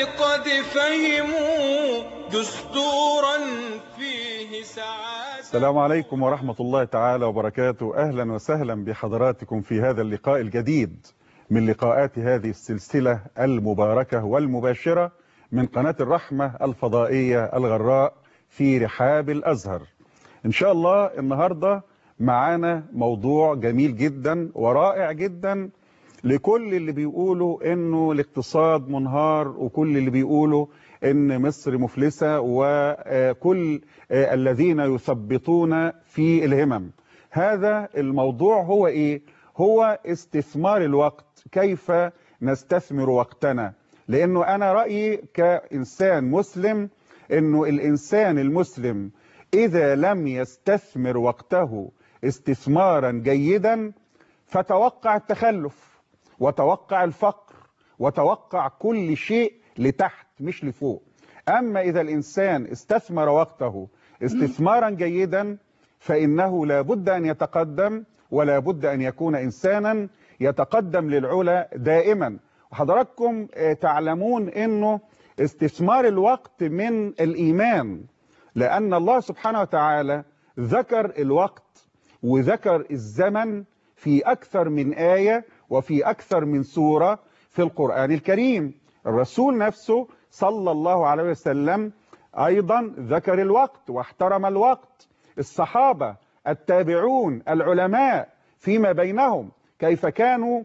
قد فهموا دستورا فيه سعادة السلام عليكم ورحمة الله تعالى وبركاته أهلا وسهلا بحضراتكم في هذا اللقاء الجديد من لقاءات هذه السلسلة المباركة والمباشرة من قناة الرحمة الفضائية الغراء في رحاب الأزهر إن شاء الله النهاردة معانا موضوع جميل جدا ورائع جدا لكل اللي بيقولوا انه الاقتصاد منهار وكل اللي بيقولوا ان مصر مفلسة وكل الذين يثبطون في الهمم هذا الموضوع هو ايه هو استثمار الوقت كيف نستثمر وقتنا لانه انا رأيي كإنسان مسلم انه الانسان المسلم اذا لم يستثمر وقته استثمارا جيدا فتوقع التخلف وتوقع الفقر وتوقع كل شيء لتحت مش لفوق أما إذا الإنسان استثمر وقته استثمارا جيدا فإنه لا بد أن يتقدم ولا بد أن يكون إنسانا يتقدم للعلا دائما وحضراتكم تعلمون أنه استثمار الوقت من الإيمان لأن الله سبحانه وتعالى ذكر الوقت وذكر الزمن في أكثر من آية وفي أكثر من سورة في القرآن الكريم الرسول نفسه صلى الله عليه وسلم أيضا ذكر الوقت واحترم الوقت الصحابة التابعون العلماء فيما بينهم كيف كانوا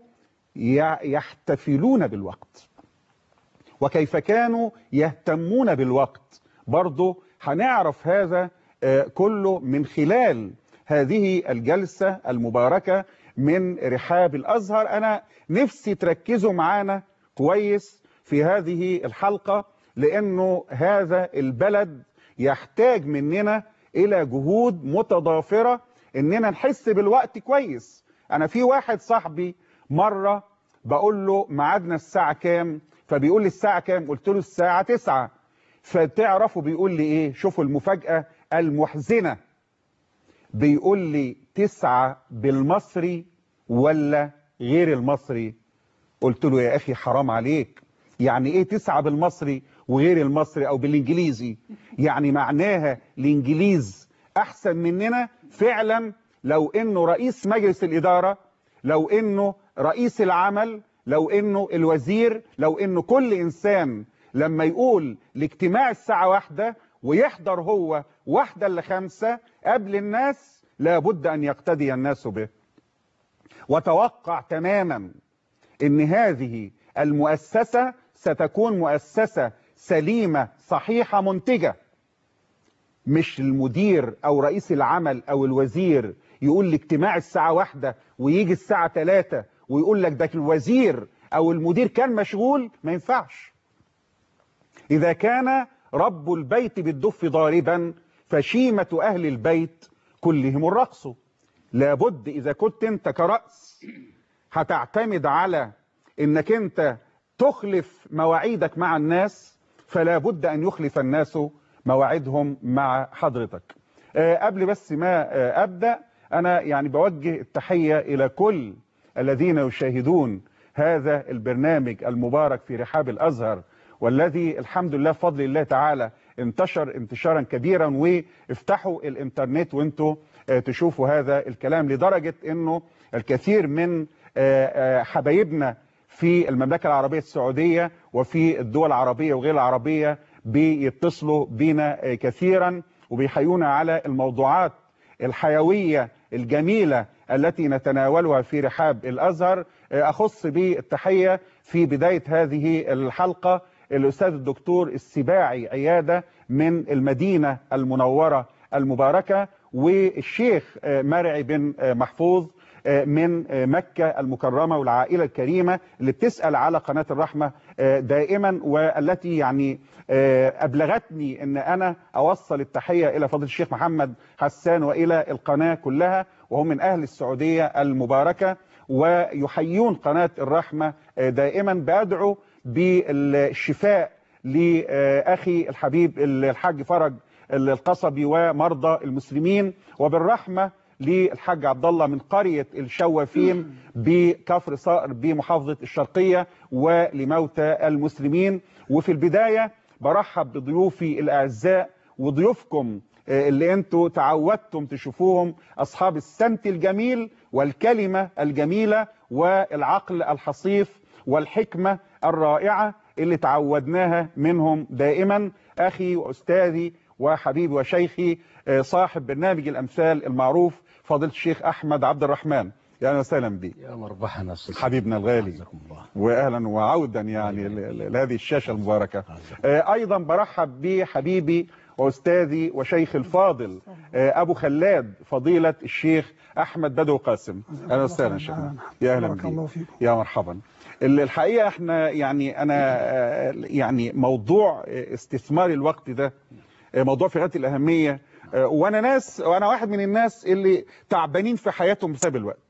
يحتفلون بالوقت وكيف كانوا يهتمون بالوقت برضه هنعرف هذا كله من خلال هذه الجلسة المباركة من رحاب الأزهر أنا نفسي تركزوا معانا كويس في هذه الحلقة لأنه هذا البلد يحتاج مننا إلى جهود متضافرة إننا نحس بالوقت كويس أنا في واحد صاحبي مرة بقول له ميعادنا الساعة كام فبيقول لي الساعة كام قلت له الساعة تسعة فتعرفوا بيقول لي إيه شوفوا المفاجأة المحزنة بيقول لي تسعة بالمصري ولا غير المصري قلت له يا أخي حرام عليك يعني إيه تسعة بالمصري وغير المصري أو بالإنجليزي يعني معناها الإنجليز أحسن مننا فعلا لو إنه رئيس مجلس الإدارة لو إنه رئيس العمل لو إنه الوزير لو إنه كل إنسان لما يقول لاجتماع الساعة واحدة ويحضر هو واحدة لخمسة قبل الناس لابد أن يقتدي الناس به وتوقع تماما ان هذه المؤسسة ستكون مؤسسة سليمة صحيحة منتجة مش المدير او رئيس العمل او الوزير يقول لي اجتماع الساعة واحدة ويجي الساعة ثلاثة ويقول لك ده الوزير او المدير كان مشغول ما ينفعش اذا كان رب البيت بالدف ضاربا فشيمة اهل البيت كلهم الرقص لابد اذا كنت انت كرأس هتعتمد على انك انت تخلف مواعيدك مع الناس فلا بد ان يخلف الناس مواعيدهم مع حضرتك أه قبل بس ما أه ابدا انا يعني بوجه التحية الى كل الذين يشاهدون هذا البرنامج المبارك في رحاب الازهر والذي الحمد لله بفضل الله تعالى انتشر انتشارا كبيرا وافتحوا الانترنت وانتوا تشوفوا هذا الكلام لدرجة انه الكثير من حبايبنا في المملكة العربية السعودية وفي الدول العربية وغير العربية بيتصلوا بنا كثيرا وبيحيونا على الموضوعات الحيوية الجميلة التي نتناولها في رحاب الأزهر أخص بالتحية في بداية هذه الحلقة الأستاذ الدكتور السباعي عيادة من المدينة المنورة المباركة والشيخ مرعي بن محفوظ من مكة المكرمة والعائلة الكريمة اللي بتسأل على قناة الرحمة دائما والتي يعني أبلغتني أن أنا أوصل التحية إلى فضل الشيخ محمد حسان وإلى القناة كلها وهم من أهل السعودية المباركة ويحيون قناة الرحمة دائما بأدعو بالشفاء لأخي الحبيب الحاج فرج القصبي ومرضى المسلمين وبالرحمة للحاج عبد الله من قرية الشوافين بكفر صقر بمحافظة الشرقية ولموتى المسلمين وفي البداية برحب بضيوفي الأعزاء وضيوفكم آه، اللي انتوا تعودتم تشوفوهم أصحاب السمت الجميل والكلمة الجميلة والعقل الحصيف والحكمة الرائعة اللي تعودناها منهم دائما أخي وأستاذي وحبيبي وشيخي آه، صاحب برنامج الأمثال المعروف فضيلة الشيخ أحمد عبد الرحمن يا أهلا وسهلا بك يا مربحا يا أستاذ حبيبنا الغالي عزكم الله واهلا وعودا يعني ل- ل- لهذه الشاشه المباركه آه، ايضا برحب بحبيبي واستاذي وشيخ الفاضل آه، ابو خلاد فضيله الشيخ احمد بدو قاسم اهلا وسهلا شيخنا يا اهلا بارك الله بك فيكم. يا مرحبا ال- الحقيقه احنا يعني انا آه، يعني موضوع آه، استثمار الوقت ده آه، موضوع في غايه الاهميه آه، وانا ناس وانا واحد من الناس اللي تعبانين في حياتهم بسبب الوقت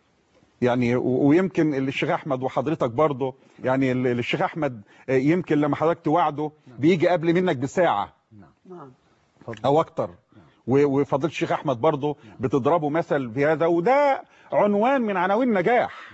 يعني و- ويمكن الشيخ احمد وحضرتك برضه يعني ال- الشيخ احمد آه، يمكن لما حضرتك توعده بيجي قبل منك بساعه نعم او اكتر و- وفضيله الشيخ احمد برضه بتضربه مثل في هذا وده عنوان من عناوين نجاح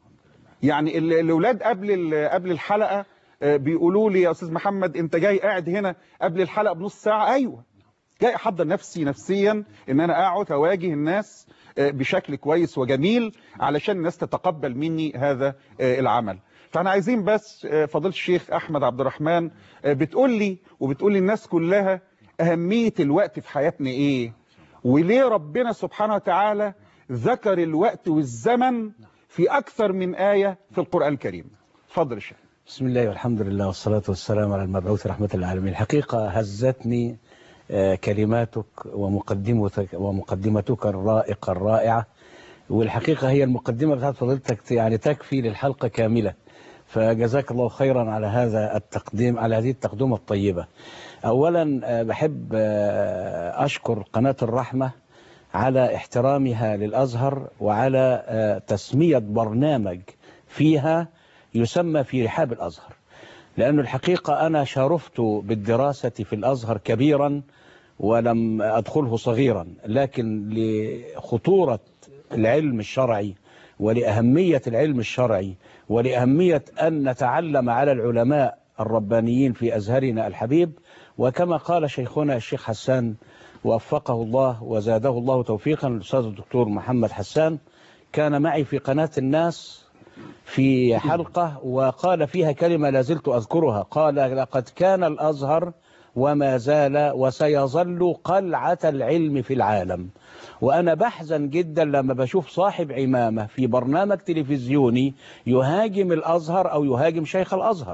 يعني ال- الاولاد قبل ال- قبل الحلقه آه، بيقولوا لي يا استاذ محمد انت جاي قاعد هنا قبل الحلقه بنص ساعه ايوه جاي احضر نفسي نفسيا ان انا اقعد اواجه الناس آه، بشكل كويس وجميل علشان الناس تتقبل مني هذا آه، العمل فاحنا عايزين بس آه، فضيله الشيخ احمد عبد الرحمن آه، بتقول لي وبتقول للناس كلها اهميه الوقت في حياتنا ايه وليه ربنا سبحانه وتعالى ذكر الوقت والزمن في اكثر من ايه في القران الكريم اتفضل يا شيخ بسم الله والحمد لله والصلاة والسلام على المبعوث رحمة العالمين الحقيقة هزتني آه، كلماتك ومقدمتك ومقدمتك الرائقة الرائعة والحقيقة هي المقدمة بتاعت فضيلتك يعني تكفي للحلقة كاملة فجزاك الله خيرا على هذا التقديم على هذه التقدمة الطيبة أولا آه، بحب آه، أشكر قناة الرحمة على احترامها للأزهر وعلى آه، تسمية برنامج فيها يسمى في رحاب الأزهر لأن الحقيقة أنا شرفت بالدراسة في الأزهر كبيرا ولم أدخله صغيرا لكن لخطورة العلم الشرعي ولأهمية العلم الشرعي ولأهمية أن نتعلم على العلماء الربانيين في أزهرنا الحبيب وكما قال شيخنا الشيخ حسان وفقه الله وزاده الله توفيقا الأستاذ الدكتور محمد حسان كان معي في قناة الناس في حلقة وقال فيها كلمة لازلت أذكرها قال لقد كان الأزهر وما زال وسيظل قلعة العلم في العالم وأنا بحزن جدا لما بشوف صاحب عمامة في برنامج تلفزيوني يهاجم الأزهر أو يهاجم شيخ الأزهر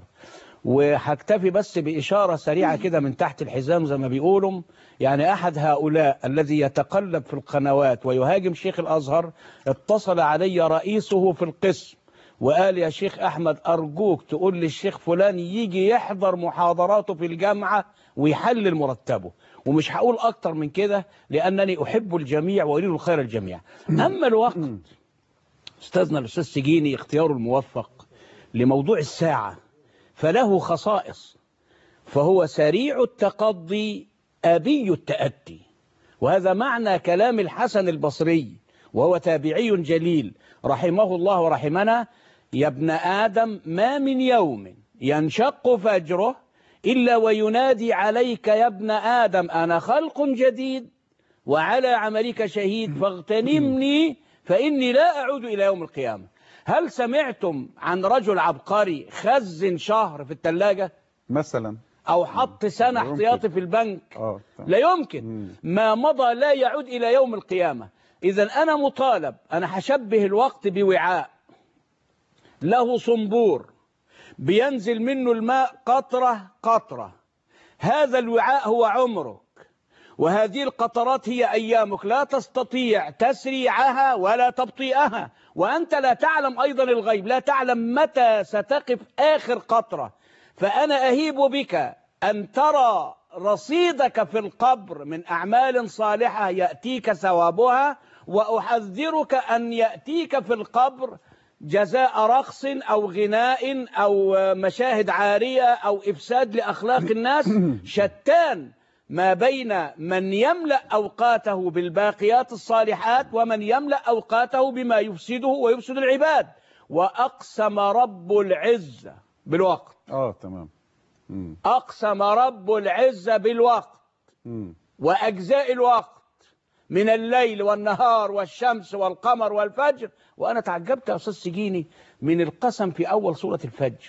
وهكتفي بس بإشارة سريعة كده من تحت الحزام زي ما بيقولوا يعني أحد هؤلاء الذي يتقلب في القنوات ويهاجم شيخ الأزهر اتصل علي رئيسه في القسم وقال يا شيخ أحمد أرجوك تقول للشيخ فلان يجي يحضر محاضراته في الجامعة ويحلل مرتبه ومش هقول أكتر من كده لأنني أحب الجميع وأريد الخير الجميع أما الوقت أستاذنا الأستاذ سجيني اختياره الموفق لموضوع الساعة فله خصائص فهو سريع التقضي أبي التأتي وهذا معنى كلام الحسن البصري وهو تابعي جليل رحمه الله ورحمنا يا ابن آدم ما من يوم ينشق فجره إلا وينادي عليك يا ابن آدم أنا خلق جديد وعلى عملك شهيد فاغتنمني فإني لا أعود إلى يوم القيامة هل سمعتم عن رجل عبقري خزن شهر في الثلاجة مثلا أو حط سنة يمكن. احتياطي في البنك اه تمام. لا يمكن ما مضى لا يعود إلى يوم القيامة إذا أنا مطالب أنا هشبه الوقت بوعاء له صنبور بينزل منه الماء قطرة قطرة هذا الوعاء هو عمرك وهذه القطرات هي أيامك لا تستطيع تسريعها ولا تبطيئها وأنت لا تعلم أيضا الغيب لا تعلم متى ستقف آخر قطرة فأنا أهيب بك أن ترى رصيدك في القبر من أعمال صالحة يأتيك ثوابها وأحذرك أن يأتيك في القبر جزاء رقص أو غناء أو مشاهد عارية أو إفساد لأخلاق الناس شتان ما بين من يملأ أوقاته بالباقيات الصالحات ومن يملأ أوقاته بما يفسده ويفسد العباد وأقسم رب العزة بالوقت اه تمام مم. أقسم رب العزة بالوقت مم. وأجزاء الوقت من الليل والنهار والشمس والقمر والفجر وأنا تعجبت يا أستاذ سجيني من القسم في أول سورة الفجر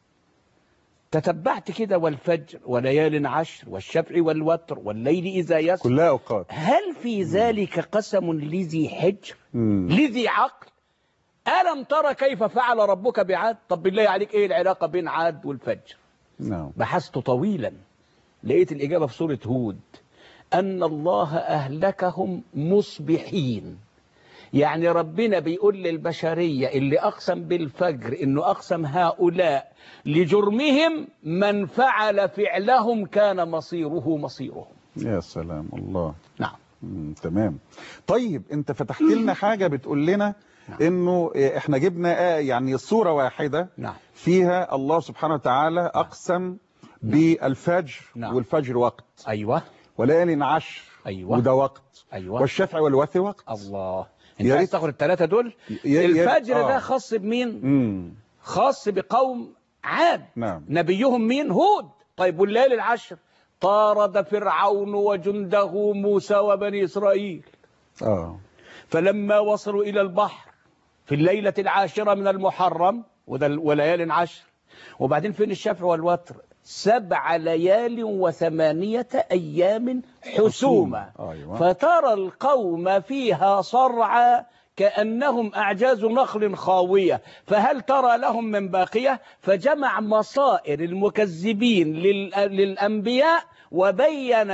تتبعت كده والفجر وليال عشر والشفع والوتر والليل إذا يسر كلها اوقات هل في ذلك قسم لذي حجر مم. لذي عقل ألم ترى كيف فعل ربك بعاد طب بالله عليك إيه العلاقة بين عاد والفجر نعم بحثت طويلا لقيت الإجابة في سورة هود أن الله أهلكهم مصبحين يعني ربنا بيقول للبشرية اللي أقسم بالفجر إنه أقسم هؤلاء لجرمهم من فعل فعلهم كان مصيره مصيرهم يا سلام الله نعم مم. تمام طيب انت فتحت لنا حاجة بتقول لنا انه احنا جبنا آه يعني صورة واحدة نعم فيها الله سبحانه وتعالى اقسم بالفجر نعم. والفجر وقت أيوة وليال عشر أيوة. وده وقت أيوة والشفع والوتر وقت الله أنت يا عايز ريت- تاخد الثلاثة دول يا- يا- الفجر آه. ده خاص بمين مم. خاص بقوم عاد نعم نبيهم مين هود طيب والليل العشر طارد فرعون وجنده موسى وبني إسرائيل اه فلما وصلوا إلى البحر في الليلة العاشرة من المحرم وده ال- وليال عشر وبعدين فين الشفع والوتر سبع ليال وثمانية أيام حسوما أيوة. فترى القوم فيها صرعى كأنهم أعجاز نخل خاوية فهل ترى لهم من باقية فجمع مصائر المكذبين لل- للأنبياء وبين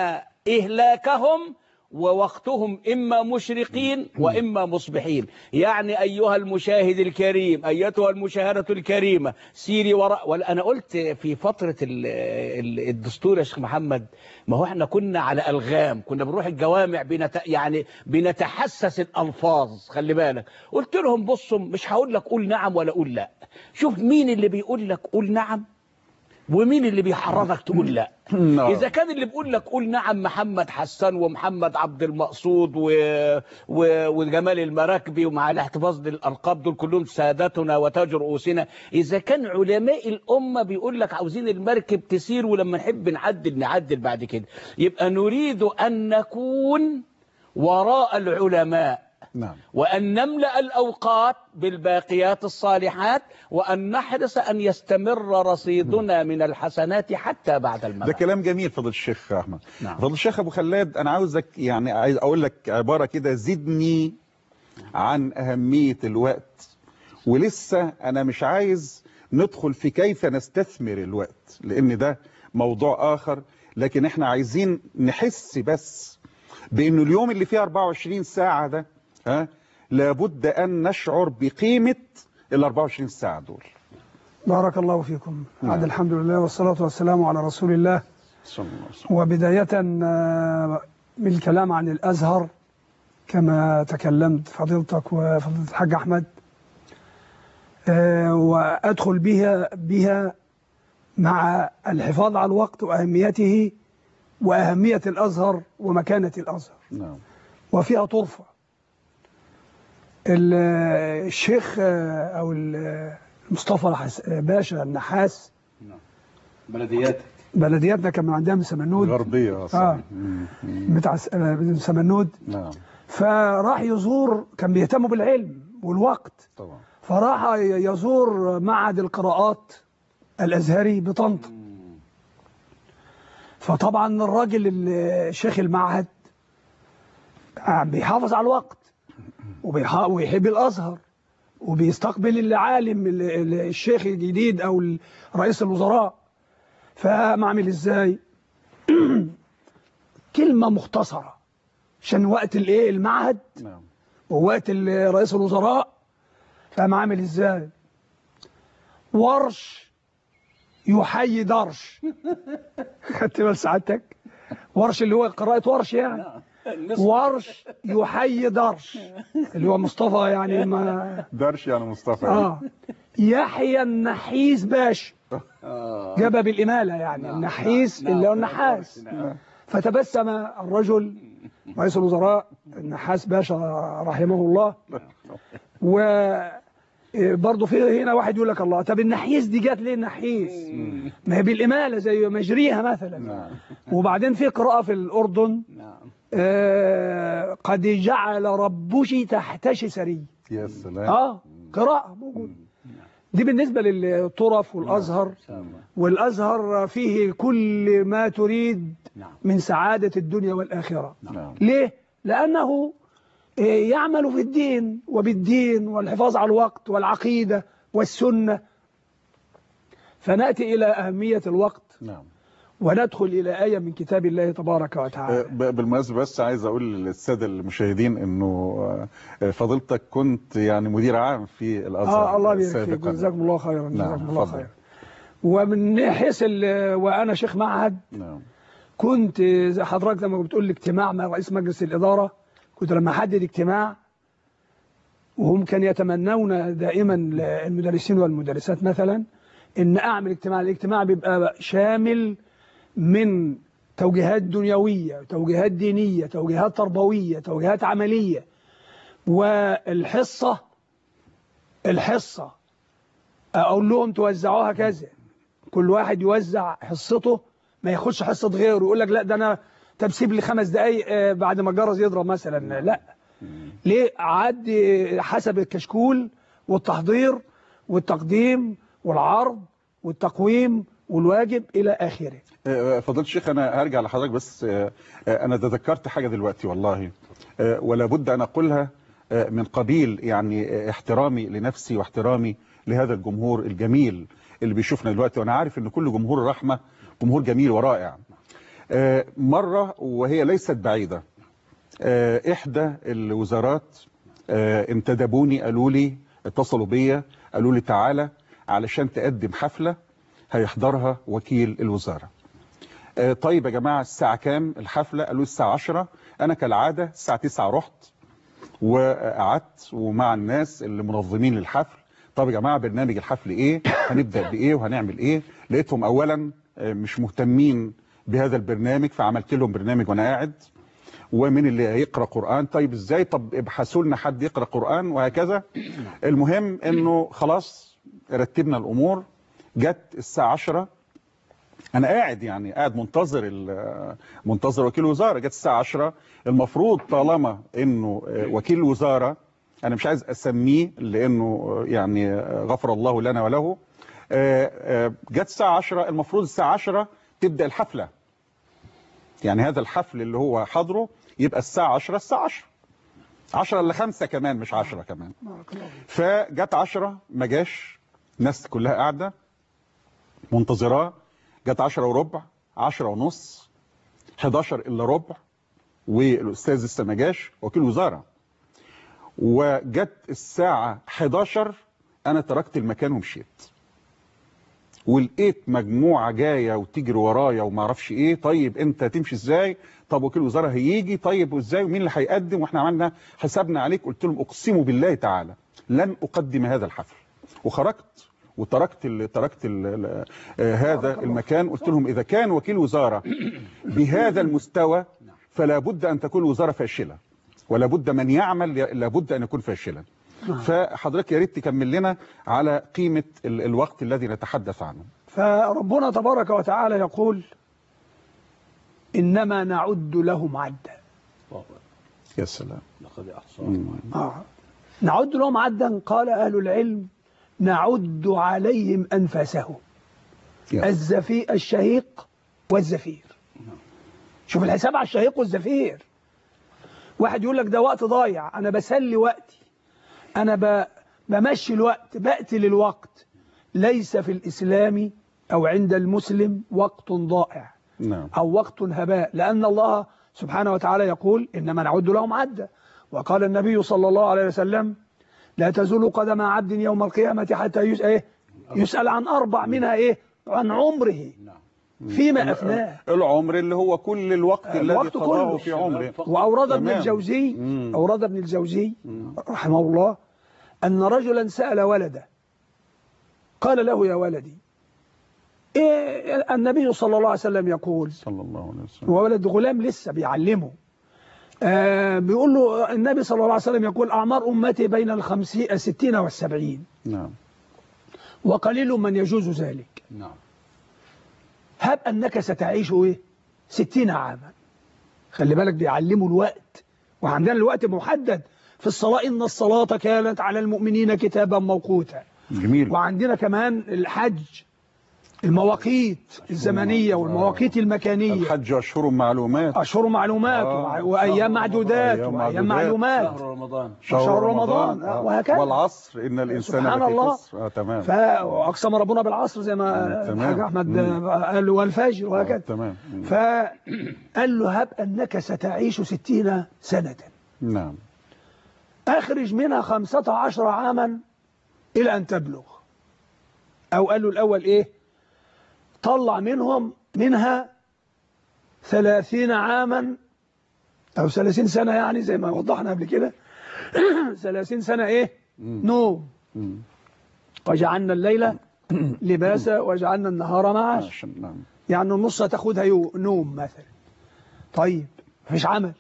إهلاكهم ووقتهم إما مشرقين وإما مصبحين يعني أيها المشاهد الكريم أيتها المشاهدة الكريمة سيري وراء ولا أنا قلت في فترة ال- ال- الدستور يا شيخ محمد ما هو احنا كنا على ألغام كنا بنروح الجوامع بنت يعني بنتحسس الألفاظ خلي بالك قلت لهم بصوا مش هقول لك قول نعم ولا قول لا شوف مين اللي بيقول لك قول نعم ومين اللي بيحرضك تقول لا نعم. إذا كان اللي بيقول لك قول نعم محمد حسان ومحمد عبد المقصود و... و... وجمال المراكبي ومع الاحتفاظ بالألقاب دول كلهم سادتنا وتاج رؤوسنا إذا كان علماء الأمة بيقول لك عاوزين المركب تسير ولما نحب نعدل نعدل بعد كده يبقى نريد أن نكون وراء العلماء نعم وأن نملأ الأوقات بالباقيات الصالحات وأن نحرص أن يستمر رصيدنا من الحسنات حتى بعد ده الممات كلام جميل فضل الشيخ احمد نعم. فضل الشيخ ابو خلاد انا عاوزك يعني عايز اقول لك عباره كده زدني عن اهميه الوقت ولسه انا مش عايز ندخل في كيف نستثمر الوقت لان ده موضوع اخر لكن احنا عايزين نحس بس بانه اليوم اللي فيه 24 ساعه ده ها لابد ان نشعر بقيمه ال 24 ساعه دول بارك الله فيكم نعم. بعد الحمد لله والصلاة والسلام على رسول الله صلى الله عليه وسلم. وبداية آه، بالكلام عن الأزهر كما تكلمت فضيلتك وفضيلة الحاج أحمد آه، وأدخل بها بها مع الحفاظ على الوقت وأهميته وأهمية الأزهر ومكانة الأزهر نعم وفيها طرفة ال- الشيخ آه، أو ال- مصطفى الحس- باشا النحاس بلديات بلدياتنا كان من عندها من سمنود غربيه آه. اصلا مم. مم. بتاع س- آه، من سمنود نعم فراح يزور كان بيهتم بالعلم والوقت طبعا فراح ي- يزور معهد القراءات الازهري بطنطا فطبعا الراجل ال- شيخ المعهد آه، بيحافظ على الوقت وبيح- ويحب الازهر وبيستقبل العالم ال- ال- الشيخ الجديد او ال- رئيس الوزراء فقام عامل ازاي كلمه مختصره عشان وقت الايه المعهد نعم ووقت ال- رئيس الوزراء فقام عامل ازاي ورش يحيي درش خدت بال سعادتك ورش اللي هو قراءة ورش يعني ورش يحيي درش اللي هو مصطفى يعني ما درش يعني مصطفى اه يحيى النحيس باش جابها بالإمالة يعني النحيس اللي هو النحاس فتبسم الرجل رئيس الوزراء النحاس باشا رحمه الله و برضه في هنا واحد يقول لك الله طب النحيس دي جت ليه النحيس ما هي بالإمالة زي مجريها مثلا نعم وبعدين في قراءة في الأردن نعم آه قد جعل ربش تحتش سري يا سلام اه قراءة موجودة دي بالنسبة للطرف والأزهر والأزهر فيه كل ما تريد نعم من سعادة الدنيا والآخرة نعم ليه؟ لأنه آه، يعمل في الدين وبالدين والحفاظ على الوقت والعقيدة والسنة فنأتي إلى أهمية الوقت نعم وندخل إلى آية من كتاب الله تبارك آه، وتعالى ب- بالمناسبة بس عايز أقول للسادة المشاهدين إنه آه، فضيلتك كنت يعني مدير عام في الأزهر آه الله يبارك فيك سابقاً. جزاكم الله خيرا نعم، جزاكم الله اتفضل. خيرا ومن حيث ال- وأنا شيخ معهد نعم كنت زي حضرتك لما بتقول لي اجتماع مع رئيس مجلس الإدارة كنت لما أحدد اجتماع وهم كانوا يتمنون دائما المدرسين والمدرسات مثلا ان اعمل اجتماع الاجتماع بيبقى شامل من توجيهات دنيوية توجيهات دينية توجيهات تربوية توجيهات عملية والحصة الحصة اقول لهم توزعوها كذا كل واحد يوزع حصته ما ياخدش حصة غيره يقول لك لا ده انا طب سيب لي خمس دقايق آه، بعد ما الجرس يضرب مثلا لا ليه عدي حسب الكشكول والتحضير والتقديم والعرض والتقويم والواجب إلى آخره آه، فضيلة الشيخ أنا هرجع لحضرتك بس آه، آه، أنا تذكرت حاجة دلوقتي والله آه، ولا بد أن أقولها آه، من قبيل يعني آه، احترامي لنفسي واحترامي لهذا الجمهور الجميل اللي بيشوفنا دلوقتي وأنا عارف أن كل جمهور الرحمة جمهور جميل ورائع آه، مرة وهي ليست بعيدة آه، إحدى الوزارات آه، انتدبوني قالوا لي اتصلوا بيا قالوا لي تعالى علشان تقدم حفلة هيحضرها وكيل الوزارة آه، طيب يا جماعة الساعة كام الحفلة قالوا الساعة 10 أنا كالعادة الساعة 9 رحت وقعدت ومع الناس اللي منظمين للحفل طب يا جماعة برنامج الحفل ايه هنبدأ بايه وهنعمل ايه لقيتهم اولا آه، مش مهتمين بهذا البرنامج فعملت لهم برنامج وانا قاعد ومن اللي هيقرأ قرآن طيب ازاي طب ابحثوا لنا حد يقرأ قرآن وهكذا المهم انه خلاص رتبنا الامور جت الساعة 10 انا قاعد يعني قاعد منتظر ال- منتظر وكيل الوزاره جت الساعه 10 المفروض طالما انه وكيل الوزاره انا مش عايز اسميه لانه يعني غفر الله لنا وله جت الساعه 10 المفروض الساعه 10 تبدا الحفله يعني هذا الحفل اللي هو حضره يبقى الساعه 10 الساعه 10 10 الا 5 كمان مش 10 كمان فجت 10 ما جاش الناس كلها قاعده منتظراه جت 10 وربع 10 ونص 11 الا ربع والاستاذ لسه ما جاش وكيل وزاره وجت الساعه 11 انا تركت المكان ومشيت ولقيت مجموعه جايه وتجري ورايا وما اعرفش ايه طيب انت تمشي ازاي طب وكيل وزاره هيجي طيب وازاي ومين اللي هيقدم واحنا عملنا حسابنا عليك قلت لهم اقسم بالله تعالى لن اقدم هذا الحفل وخرجت وتركت ال تركت ال ال آه هذا المكان قلت لهم اذا كان وكيل وزاره بهذا المستوى فلا بد ان تكون الوزاره فاشله ولا بد من يعمل لابد ان يكون فاشلا فحضرتك يا ريت تكمل لنا على قيمه ال الوقت الذي نتحدث عنه فربنا تبارك وتعالى يقول إنما نعد لهم عدا يا سلام لقد أحصاهم آه. نعد لهم عدا قال أهل العلم نعد عليهم أنفاسهم يا الزفي الشهيق والزفير شوف الحساب على الشهيق والزفير واحد يقول لك ده وقت ضايع أنا بسلي وقتي أنا ب... بمشي الوقت بقتل الوقت ليس في الإسلام أو عند المسلم وقت ضائع نعم أو وقت هباء لأن الله سبحانه وتعالى يقول إنما نعد لهم عدا وقال النبي صلى الله عليه وسلم لا تزول قدم عبد يوم القيامة حتى يس... إيه؟ يسأل عن أربع منها إيه عن عمره فيما أفناه العمر اللي هو كل الوقت الذي الوقت قضاه كله. في عمره وأورد ابن تمام. الجوزي مم. أورد ابن الجوزي رحمه الله أن رجلا سأل ولده قال له يا ولدي إيه النبي صلى الله عليه وسلم يقول صلى الله عليه وسلم وولد غلام لسه بيعلمه آه بيقول له النبي صلى الله عليه وسلم يقول أعمار أمتي بين الخمسين الستين والسبعين نعم وقليل من يجوز ذلك نعم هب أنك ستعيش إيه ستين عاما خلي بالك بيعلموا الوقت وعندنا الوقت محدد في الصلاة إن الصلاة كانت على المؤمنين كتابا موقوتا جميل وعندنا كمان الحج المواقيت الزمنية والمواقيت المكانية الحج أشهر معلومات أشهر معلومات آه. وع- وأيام معدودات أيام وأيام معدودات. معلومات شهر رمضان وشهر رمضان، آه، وهكذا. والعصر إن الإنسان سبحان لفي الله. خسر. آه تمام فأقسم ربنا بالعصر زي ما تمام. الحاج أحمد مم. قال له والفجر آه وهكذا تمام مم. فقال له هب أنك ستعيش ستين سنة نعم أخرج منها خمسة عشر عاما إلى أن تبلغ أو قال له الأول إيه طلع منهم منها ثلاثين عاما أو ثلاثين سنة يعني زي ما وضحنا قبل كده ثلاثين سنة إيه مم. نوم مم. وجعلنا الليل لباسا وجعلنا النهار معاش عشان نعم يعني النص هتاخدها يو نوم مثلا طيب مفيش عمل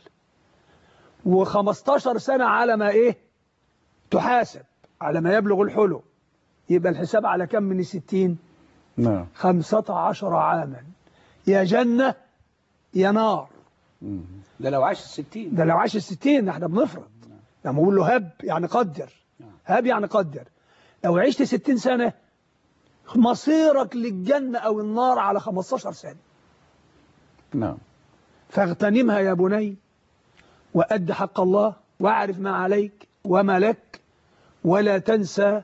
و15 سنة على ما ايه تحاسب على ما يبلغ الحلم يبقى الحساب على كم من الستين نعم خمسة عشر عاما يا جنة يا نار مم. ده لو عاش الستين ده لو عاش الستين ده احنا بنفرض لما بقول له هب يعني قدر هب يعني قدر لو عشت ستين سنة مصيرك للجنة أو النار على 15 سنة نعم فاغتنمها يا بني وأد حق الله واعرف ما عليك وما لك ولا تنسى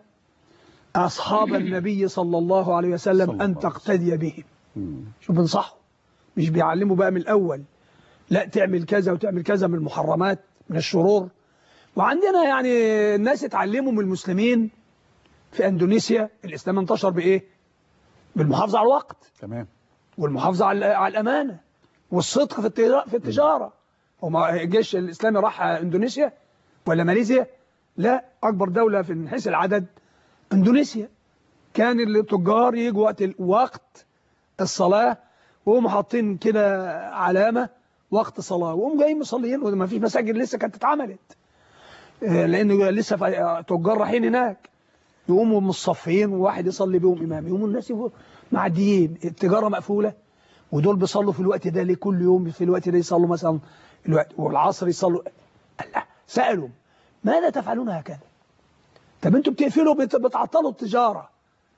أصحاب النبي صلى الله عليه صلى وسلم الله أن عليه تقتدي بهم مم. شوف بنصحه مش بيعلموا بقى من الأول لا تعمل كذا وتعمل كذا من المحرمات من الشرور وعندنا يعني الناس اتعلموا من المسلمين في أندونيسيا الإسلام انتشر بإيه؟ بالمحافظة على الوقت تمام والمحافظة على على الأمانة والصدق في التجارة في التجارة وما الجيش الإسلامي راح إندونيسيا ولا ماليزيا لا أكبر دولة في من حيث العدد إندونيسيا كان التجار يجوا وقت ال- وقت الصلاة وهم حاطين كده علامة وقت صلاة وهم جايين مصليين وما فيش مساجد لسه كانت اتعملت آه، لأن لسه في- آه، تجار رايحين هناك يقوموا مصفين وواحد يصلي بهم إمام يقوموا الناس يبقوا معديين التجارة مقفولة ودول بيصلوا في الوقت ده ليه كل يوم في الوقت ده يصلوا مثلا الوقت والعصر يصلوا الله سألوا ماذا تفعلون هكذا طب انتوا بتقفلوا بت- بتعطلوا التجارة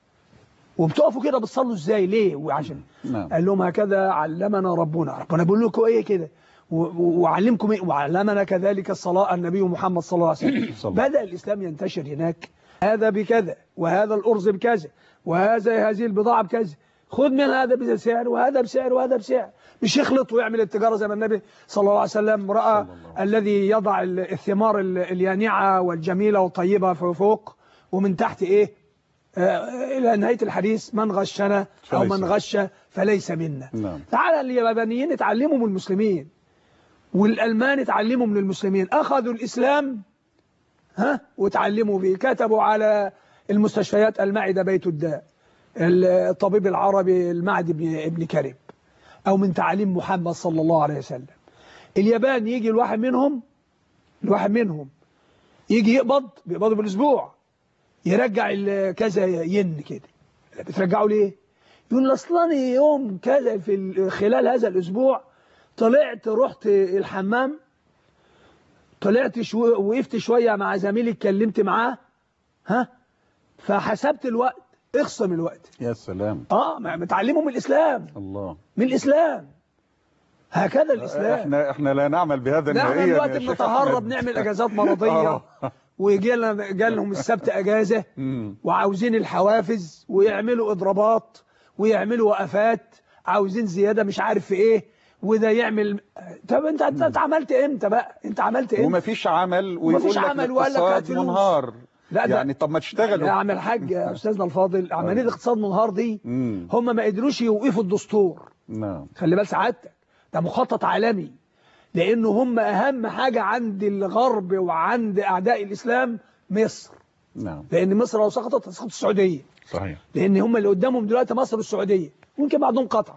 وبتقفوا كده بتصلوا ازاي ليه وعشان نعم. قال لهم هكذا علمنا ربنا ربنا بيقول لكم ايه كده و- و- وعلمكم ايه وعلمنا كذلك الصلاة النبي محمد صلى الله عليه وسلم صلى الله. بدأ الإسلام ينتشر هناك هذا بكذا وهذا الأرز بكذا وهذا هذه البضاعة بكذا خذ من هذا بسعر وهذا بسعر وهذا بسعر مش يخلط ويعمل التجارة زي ما النبي صلى الله عليه وسلم رأى صلى الله عليه الذي يضع ال- الثمار ال- اليانعة والجميلة والطيبة في- فوق ومن تحت إيه آه، إلى نهاية الحديث من غشنا أو فليس. من غش فليس منا نعم. تعالى اليابانيين اتعلموا من المسلمين والألمان اتعلموا من المسلمين أخذوا الإسلام ها وتعلموا فيه كتبوا على المستشفيات المعدة بيت الداء الطبيب العربي المعدي ابن, ابن كرب أو من تعليم محمد صلى الله عليه وسلم اليابان يجي الواحد منهم الواحد منهم يجي يقبض بيقبضوا بالأسبوع يرجع ال- كذا ين كده بترجعوا ليه يقول لي اصل انا يوم كذا في ال- خلال هذا الاسبوع طلعت رحت الحمام طلعت شو وقفت شويه مع زميلي اتكلمت معاه ها فحسبت الوقت اخصم الوقت يا سلام اه ما- متعلمه من الاسلام الله من الاسلام هكذا الاسلام احنا احنا لا نعمل بهذا ده احنا نهائيا دلوقتي يا شيخ بنتهرب أحمد. نعمل اجازات مرضيه آه. ويجي لنا جالهم السبت اجازه مم. وعاوزين الحوافز ويعملوا اضرابات ويعملوا وقفات عاوزين زياده مش عارف في ايه وده يعمل طب انت انت عملت امتى بقى انت عملت امتى ومفيش عمل ومفيش ويقول لك عمل وقال لك هات الاقتصاد فلوس. منهار لا ده- يعني طب ما يا تشتغلوا عم الحاج يا استاذنا الفاضل عمليه الاقتصاد منهار دي مم. هم ما قدروش يوقفوا الدستور نعم خلي بال سعادتك ده مخطط عالمي لانه هم اهم حاجه عند الغرب وعند اعداء الاسلام مصر نعم لان مصر لو سقطت تسقط السعوديه صحيح لان هم اللي قدامهم دلوقتي مصر والسعوديه ويمكن بعضهم قطر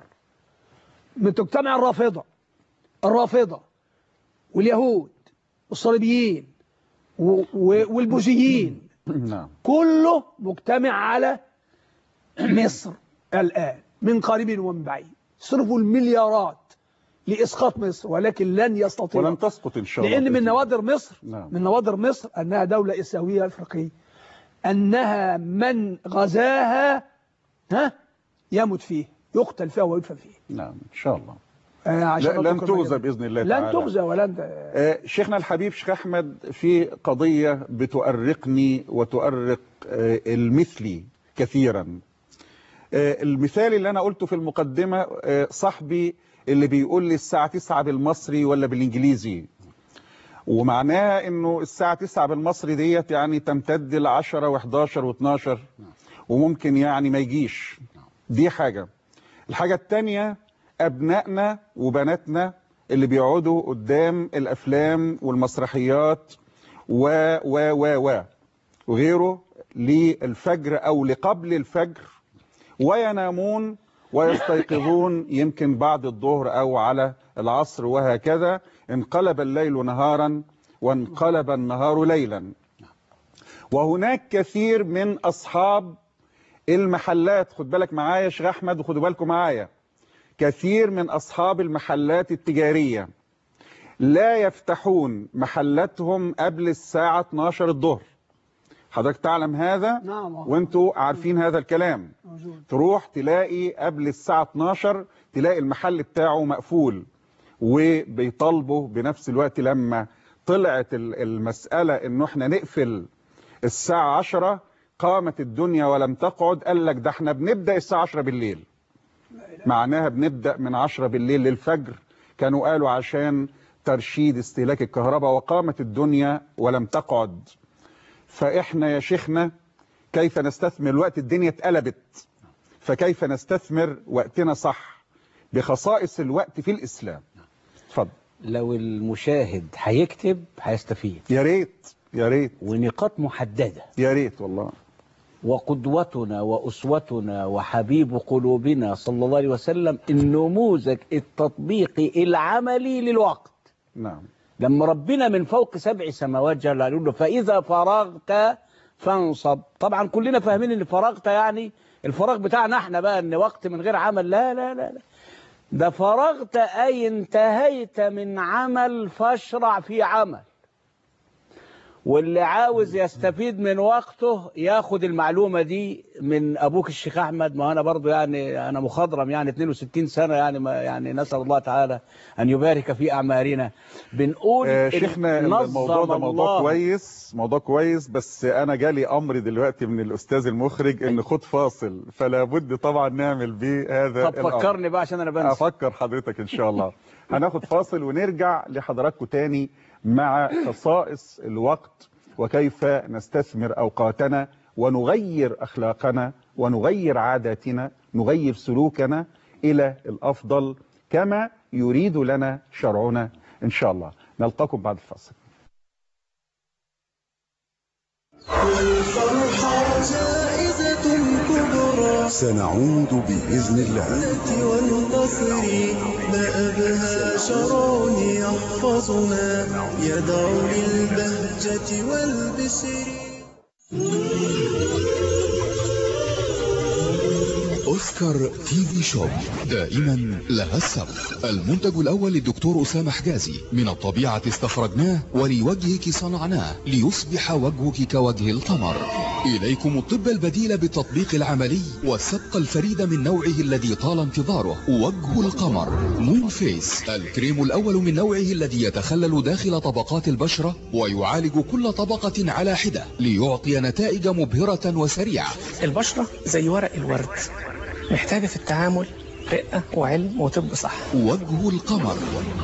بتجتمع الرافضه الرافضه واليهود والصليبيين و- و- والبوذيين نعم كله مجتمع على مصر الآن من قريب ومن بعيد صرفوا المليارات لإسقاط مصر ولكن لن يستطيعوا ولن تسقط إن شاء الله لأن من بإذن نوادر مصر نعم. من نوادر مصر أنها دولة إسلامية أفريقية أنها من غزاها ها يموت فيه يقتل فيها ويدفن فيه نعم إن شاء الله آه، عشان لا- لن أترك تغزى المجال. بإذن الله لن تعالى. تغزى ولن آه، شيخنا الحبيب شيخ أحمد في قضية بتؤرقني وتؤرق آه، المثلي كثيرا آه، المثال اللي أنا قلته في المقدمة آه، صاحبي اللي بيقول لي الساعة 9 بالمصري ولا بالإنجليزي ومعناها انه الساعة 9 بالمصري ديت يعني تمتد ل 10 و11 و12 وممكن يعني ما يجيش دي حاجة الحاجة التانية أبنائنا وبناتنا اللي بيقعدوا قدام الأفلام والمسرحيات و و و و وغيره للفجر أو لقبل الفجر وينامون ويستيقظون يمكن بعد الظهر أو على العصر وهكذا انقلب الليل نهارا وانقلب النهار ليلا وهناك كثير من أصحاب المحلات خد بالك معايا يا شيخ أحمد وخدوا بالكم معايا كثير من أصحاب المحلات التجارية لا يفتحون محلاتهم قبل الساعة 12 الظهر حضرتك تعلم هذا نعم وانتوا عارفين هذا الكلام موجود تروح تلاقي قبل الساعة 12 تلاقي المحل بتاعه مقفول وبيطالبوا بنفس الوقت لما طلعت ال- المسألة انه احنا نقفل الساعة 10 قامت الدنيا ولم تقعد قال لك ده احنا بنبدأ الساعة 10 بالليل معناها بنبدأ من 10 بالليل للفجر كانوا قالوا عشان ترشيد استهلاك الكهرباء وقامت الدنيا ولم تقعد فإحنا يا شيخنا كيف نستثمر الوقت الدنيا اتقلبت فكيف نستثمر وقتنا صح بخصائص الوقت في الإسلام اتفضل لو المشاهد هيكتب هيستفيد يا ريت يا ريت ونقاط محددة يا ريت والله وقدوتنا وأسوتنا وحبيب قلوبنا صلى الله عليه وسلم النموذج التطبيقي العملي للوقت نعم لما ربنا من فوق سبع سماوات جل يقول له فإذا فرغت فانصب طبعا كلنا فاهمين ان فرغت يعني الفراغ بتاعنا احنا بقى ان وقت من غير عمل لا لا لا, لا. ده فرغت أي انتهيت من عمل فاشرع في عمل واللي عاوز يستفيد من وقته ياخد المعلومة دي من أبوك الشيخ أحمد ما أنا برضو يعني أنا مخضرم يعني 62 سنة يعني ما يعني نسأل الله تعالى أن يبارك في أعمارنا بنقول آه إن شيخنا نظم الموضوع ده موضوع الله كويس موضوع كويس بس انا جالي امر دلوقتي من الاستاذ المخرج ان خد فاصل فلا بد طبعا نعمل بيه هذا طب الأمر. فكرني بقى عشان أنا بنسى افكر حضرتك ان شاء الله هناخد فاصل ونرجع لحضراتكم تاني مع خصائص الوقت وكيف نستثمر اوقاتنا ونغير اخلاقنا ونغير عاداتنا نغير سلوكنا الى الافضل كما يريد لنا شرعنا ان شاء الله نلقاكم بعد الفاصل والفرحة جائزة كبرى سنعود بإذن الله والنصر ما أبهى شرع يحفظنا يدعو للبهجة والبشر أوسكار تي في شوب دائما لها السبق المنتج الأول للدكتور أسامة حجازي من الطبيعة استخرجناه ولوجهك صنعناه ليصبح وجهك كوجه القمر إليكم الطب البديل بالتطبيق العملي والسبق الفريد من نوعه الذي طال انتظاره وجه القمر مون فيس الكريم الأول من نوعه الذي يتخلل داخل طبقات البشرة ويعالج كل طبقة على حدة ليعطي نتائج مبهرة وسريعة البشرة زي ورق الورد محتاجة في التعامل رقة وعلم وطب صح وجه القمر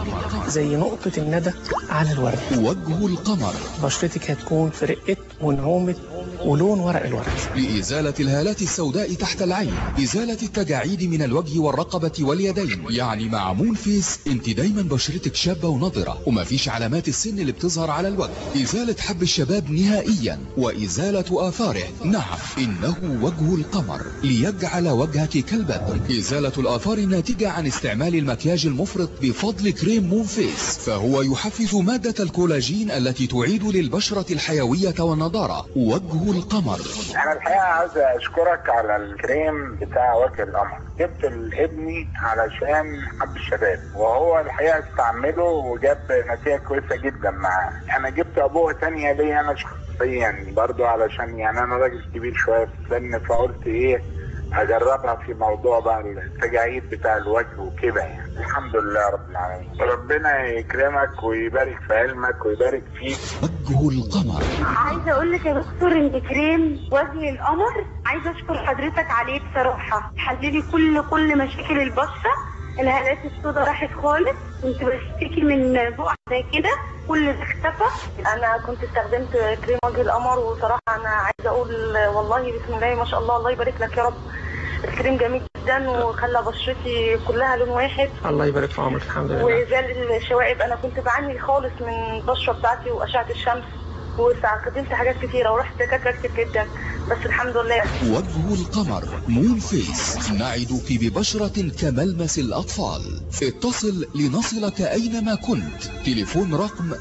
زي نقطة الندى على الورد وجه القمر بشرتك هتكون في رقة ونعومة ولون ورق الورد لإزالة الهالات السوداء تحت العين إزالة التجاعيد من الوجه والرقبة واليدين يعني مع مون فيس انت دايما بشرتك شابة ونضرة ومفيش علامات السن اللي بتظهر على الوجه إزالة حب الشباب نهائيا وإزالة آثاره نعم إنه وجه القمر ليجعل وجهك كالبدر إزالة الآثار الناتجة عن استعمال المكياج المفرط بفضل كريم مون فيس فهو يحفز مادة الكولاجين التي تعيد للبشرة الحيوية والنضارة وجه القمر انا الحقيقه عاوز اشكرك على الكريم بتاع وجه القمر جبت لابني علشان حب الشباب وهو الحقيقه استعمله وجاب نتيجه كويسه جدا معاه انا جبت ابوه تانية ليا انا شخصيا برضو علشان يعني انا راجل كبير شويه في السن فقلت ايه اجربها في موضوع بقى التجاعيد بتاع الوجه وكده يعني الحمد لله رب العالمين ربنا يكرمك ويبارك في علمك ويبارك فيك وجه القمر عايزه اقول لك يا دكتور ان كريم وجه القمر عايزه اشكر حضرتك عليه بصراحه حللي كل كل مشاكل البشره الهالات السوداء راحت خالص كنت بشتكي من بقع زي كده كل ده اختفى انا كنت استخدمت كريم وجه القمر وصراحه انا عايزه اقول والله بسم الله ما شاء الله الله يبارك لك يا رب الكريم جميل جدا وخلى بشرتي كلها لون واحد الله يبارك في عمرك الحمد لله وزال الشوائب انا كنت بعاني خالص من البشره بتاعتي واشعه الشمس واستخدمت حاجات كتيره ورحت دكاتره كتير جدا بس الحمد لله وجه القمر مون فيس نعدك ببشرة كملمس الأطفال اتصل لنصلك أينما كنت تليفون رقم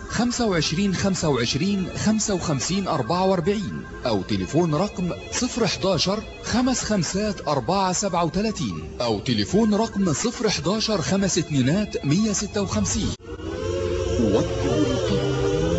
25 25 55 44 أو تليفون رقم 011 خمس خمسات 4 37 أو تليفون رقم 011 خمس اتنينات 156 وجه القمر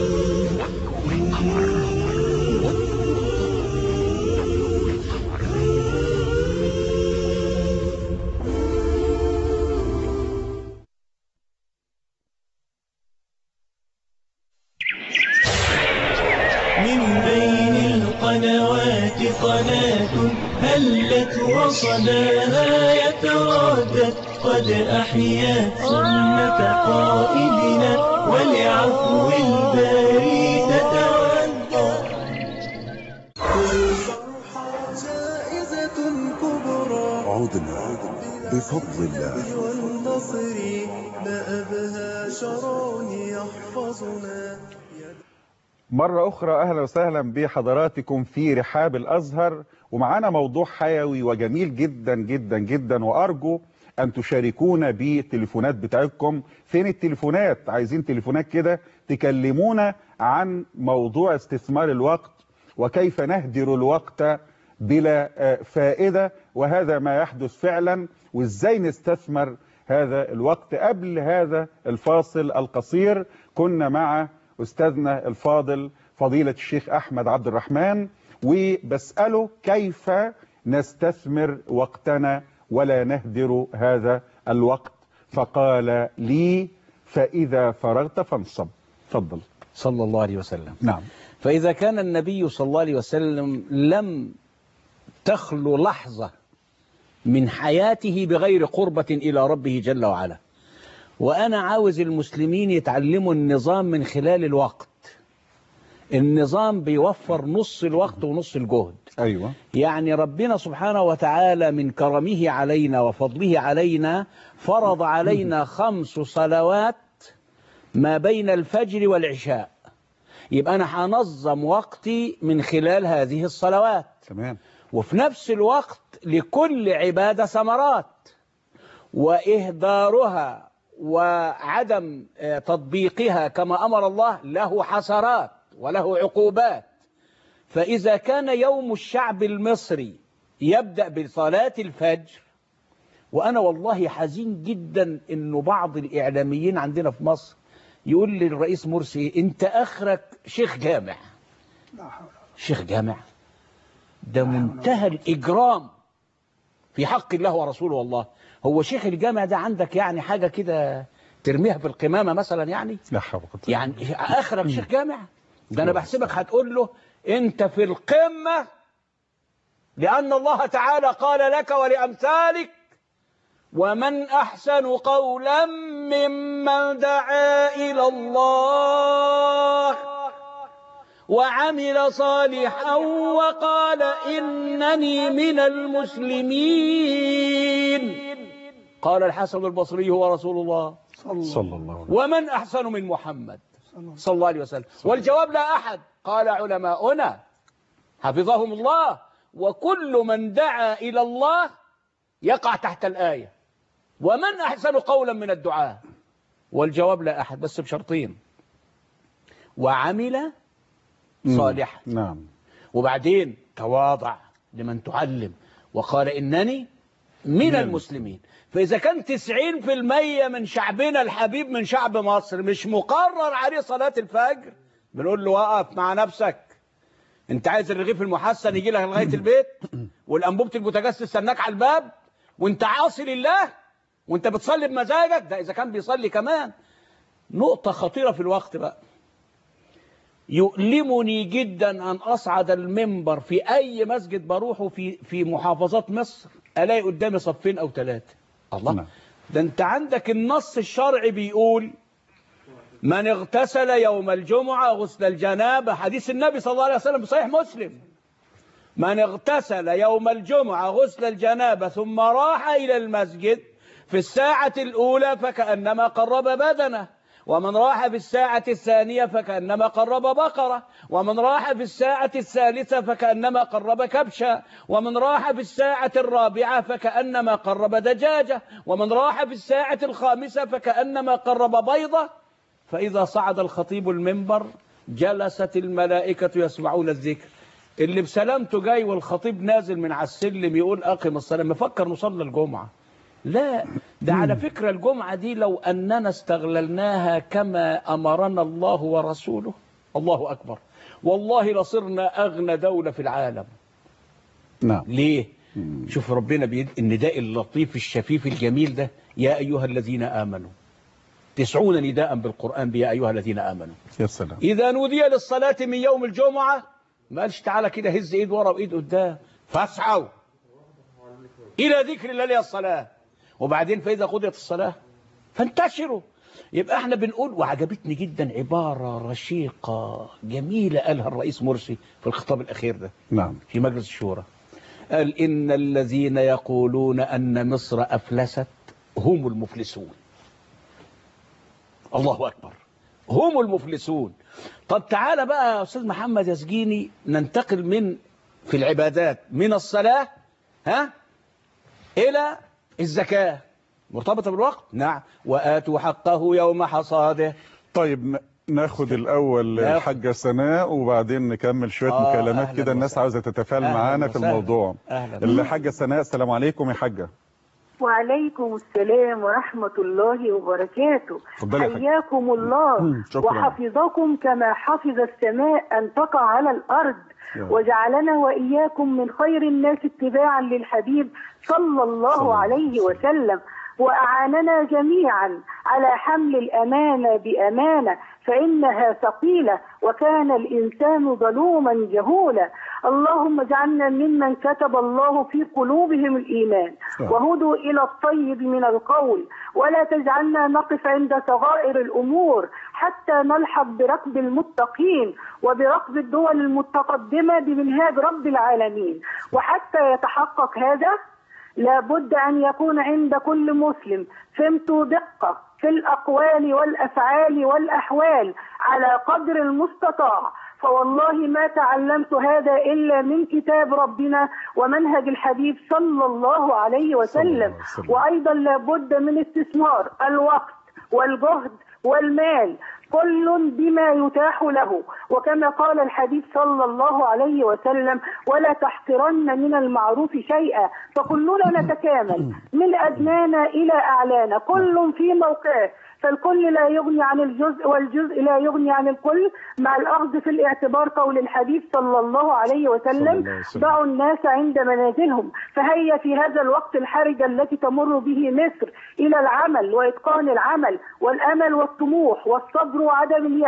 من بين القنوات قناة هلت وصداها يتردد قد أحيا سنة قائدنا ولعفو الباري تتودد والفرحة جائزة كبرى عدنا بفضل الله والنصر ما أبهى شرع يحفظنا مرة أخرى أهلا وسهلا بحضراتكم في رحاب الأزهر ومعانا موضوع حيوي وجميل جدا جدا جدا وأرجو أن تشاركونا بالتليفونات بتاعتكم فين التليفونات عايزين تليفونات كده تكلمونا عن موضوع استثمار الوقت وكيف نهدر الوقت بلا آه، فائدة وهذا ما يحدث فعلا وإزاي نستثمر هذا الوقت قبل هذا الفاصل القصير كنا مع أستاذنا الفاضل فضيلة الشيخ أحمد عبد الرحمن وبسأله كيف نستثمر وقتنا ولا نهدر هذا الوقت فقال لي فإذا فرغت فانصب تفضل صلى الله عليه وسلم نعم فإذا كان النبي صلى الله عليه وسلم لم تخلو لحظة من حياته بغير قربة إلى ربه جل وعلا وأنا عاوز المسلمين يتعلموا النظام من خلال الوقت النظام بيوفر نص الوقت ونص الجهد أيوة يعني ربنا سبحانه وتعالى من كرمه علينا وفضله علينا فرض علينا خمس صلوات ما بين الفجر والعشاء يبقى أنا هنظم وقتي من خلال هذه الصلوات تمام وفي نفس الوقت لكل عبادة ثمرات وإهدارها وعدم آه، تطبيقها كما أمر الله له حسرات وله عقوبات فإذا كان يوم الشعب المصري يبدأ بصلاة الفجر وأنا والله حزين جدا إنه بعض الإعلاميين عندنا في مصر يقول للرئيس مرسي أنت آخرك شيخ جامع شيخ جامع ده منتهى الإجرام في حق الله ورسوله والله هو شيخ الجامع ده عندك يعني حاجة كده ترميها في القمامة مثلا يعني لا حول ولا قوة يعني آخرك شيخ جامع ده أنا بحسبك هتقول له أنت في القمة لأن الله تعالى قال لك ولأمثالك ومن أحسن قولا ممن دعا إلى الله وعمل صالحا وقال إنني من المسلمين قال الحسن البصري هو رسول الله صلى الله عليه وسلم ومن أحسن من محمد صلى الله عليه وسلم والجواب لا أحد قال علماؤنا حفظهم الله وكل من دعا إلى الله يقع تحت الآية ومن أحسن قولا من الدعاء والجواب لا أحد بس بشرطين وعمل صالحا نعم وبعدين تواضع لمن تعلم وقال إنني من المسلمين فإذا كان 90% من شعبنا الحبيب من شعب مصر مش مقرر عليه صلاة الفجر بنقول له وقف مع نفسك انت عايز الرغيف المحسن يجي لك لغاية البيت والأنبوبة البوتاجاز تستناك على الباب وانت عاصي لله وانت بتصلي بمزاجك ده إذا كان بيصلي كمان نقطة خطيرة في الوقت بقى يؤلمني جدا أن أصعد المنبر في أي مسجد بروحه في في محافظات مصر ألاقي قدامي صفين أو ثلاثة الله نعم. ده أنت عندك النص الشرعي بيقول من اغتسل يوم الجمعة غسل الجنابة حديث النبي صلى الله عليه وسلم بصحيح مسلم من اغتسل يوم الجمعة غسل الجنابة ثم راح إلى المسجد في الساعة الأولى فكأنما قرب بدنه ومن راح في الساعة الثانية فكأنما قرب بقرة ومن راح في الساعة الثالثة فكأنما قرب كبشا ومن راح في الساعة الرابعة فكأنما قرب دجاجة ومن راح في الساعة الخامسة فكأنما قرب بيضة فإذا صعد الخطيب المنبر جلست الملائكة يسمعون الذكر اللي بسلامته جاي والخطيب نازل من على السلم يقول أقم الصلاة مفكر نصلي الجمعة لا ده على فكرة الجمعة دي لو أننا استغللناها كما أمرنا الله ورسوله الله أكبر والله لصرنا أغنى دولة في العالم نعم ليه شوف ربنا بيد النداء اللطيف الشفيف الجميل ده يا أيها الذين آمنوا تسعون نداء بالقرآن بيا أيها الذين آمنوا يا سلام إذا نودي للصلاة من يوم الجمعة ما قالش تعالى كده هز إيد ورا وإيد قدام فاسعوا إلى ذكر الله هي الصلاة وبعدين فإذا قضيت الصلاة فانتشروا يبقى احنا بنقول وعجبتني جدا عبارة رشيقة جميلة قالها الرئيس مرسي في الخطاب الأخير ده نعم في مجلس الشورى قال إن الذين يقولون أن مصر أفلست هم المفلسون الله أكبر هم المفلسون طب تعالى بقى يا أستاذ محمد يسجيني ننتقل من في العبادات من الصلاة ها إلى الزكاة مرتبطة بالوقت نعم وآتوا حقه يوم حصاده طيب ن- ناخد الأول ناخد. الحاجة سناء وبعدين نكمل شوية آه، مكالمات أهلاً كده الناس وسهلاً. عاوزة تتفاعل أهلاً معانا في وسهلاً. الموضوع أهلاً. الحاجة سناء السلام عليكم يا حاجة وعليكم السلام ورحمة الله وبركاته اتفضلي يا حاج. حياكم الله مم، شكراً. وحفظكم كما حفظ السماء أن تقع على الأرض يا رب. وجعلنا وإياكم من خير الناس اتباعا للحبيب صلى الله صلى الله عليه وسلم وأعاننا جميعا على حمل الأمانة بأمانة فإنها ثقيلة وكان الإنسان ظلوما جهولا اللهم اجعلنا ممن كتب الله في قلوبهم الإيمان نعم. وهدوا إلى الطيب من القول ولا تجعلنا نقف عند صغائر الأمور حتى نلحق بركب المتقين وبركب الدول المتقدمة بمنهاج رب العالمين وحتى يتحقق هذا لابد أن يكون عند كل مسلم فهمت دقة في الأقوال والأفعال والأحوال على قدر المستطاع فوالله ما تعلمت هذا إلا من كتاب ربنا ومنهج الحبيب صلى الله عليه وسلم وسلم. وأيضا لابد من استثمار الوقت والجهد والمال كل بما يتاح له وكما قال الحديث صلى الله عليه وسلم ولا تحقرن من المعروف شيئا فكلنا نتكامل من أدنانا إلى أعلانا كل في موقعه فالكل لا يغني عن الجزء والجزء لا يغني عن الكل مع الأخذ في الاعتبار قول الحديث صلى الله عليه صلى وسلم الله عليه وسلم. ضعوا الناس عند منازلهم فهيا في هذا الوقت الحرج التي تمر به مصر إلى العمل وإتقان العمل والأمل والطموح والصبر وعدم اليأس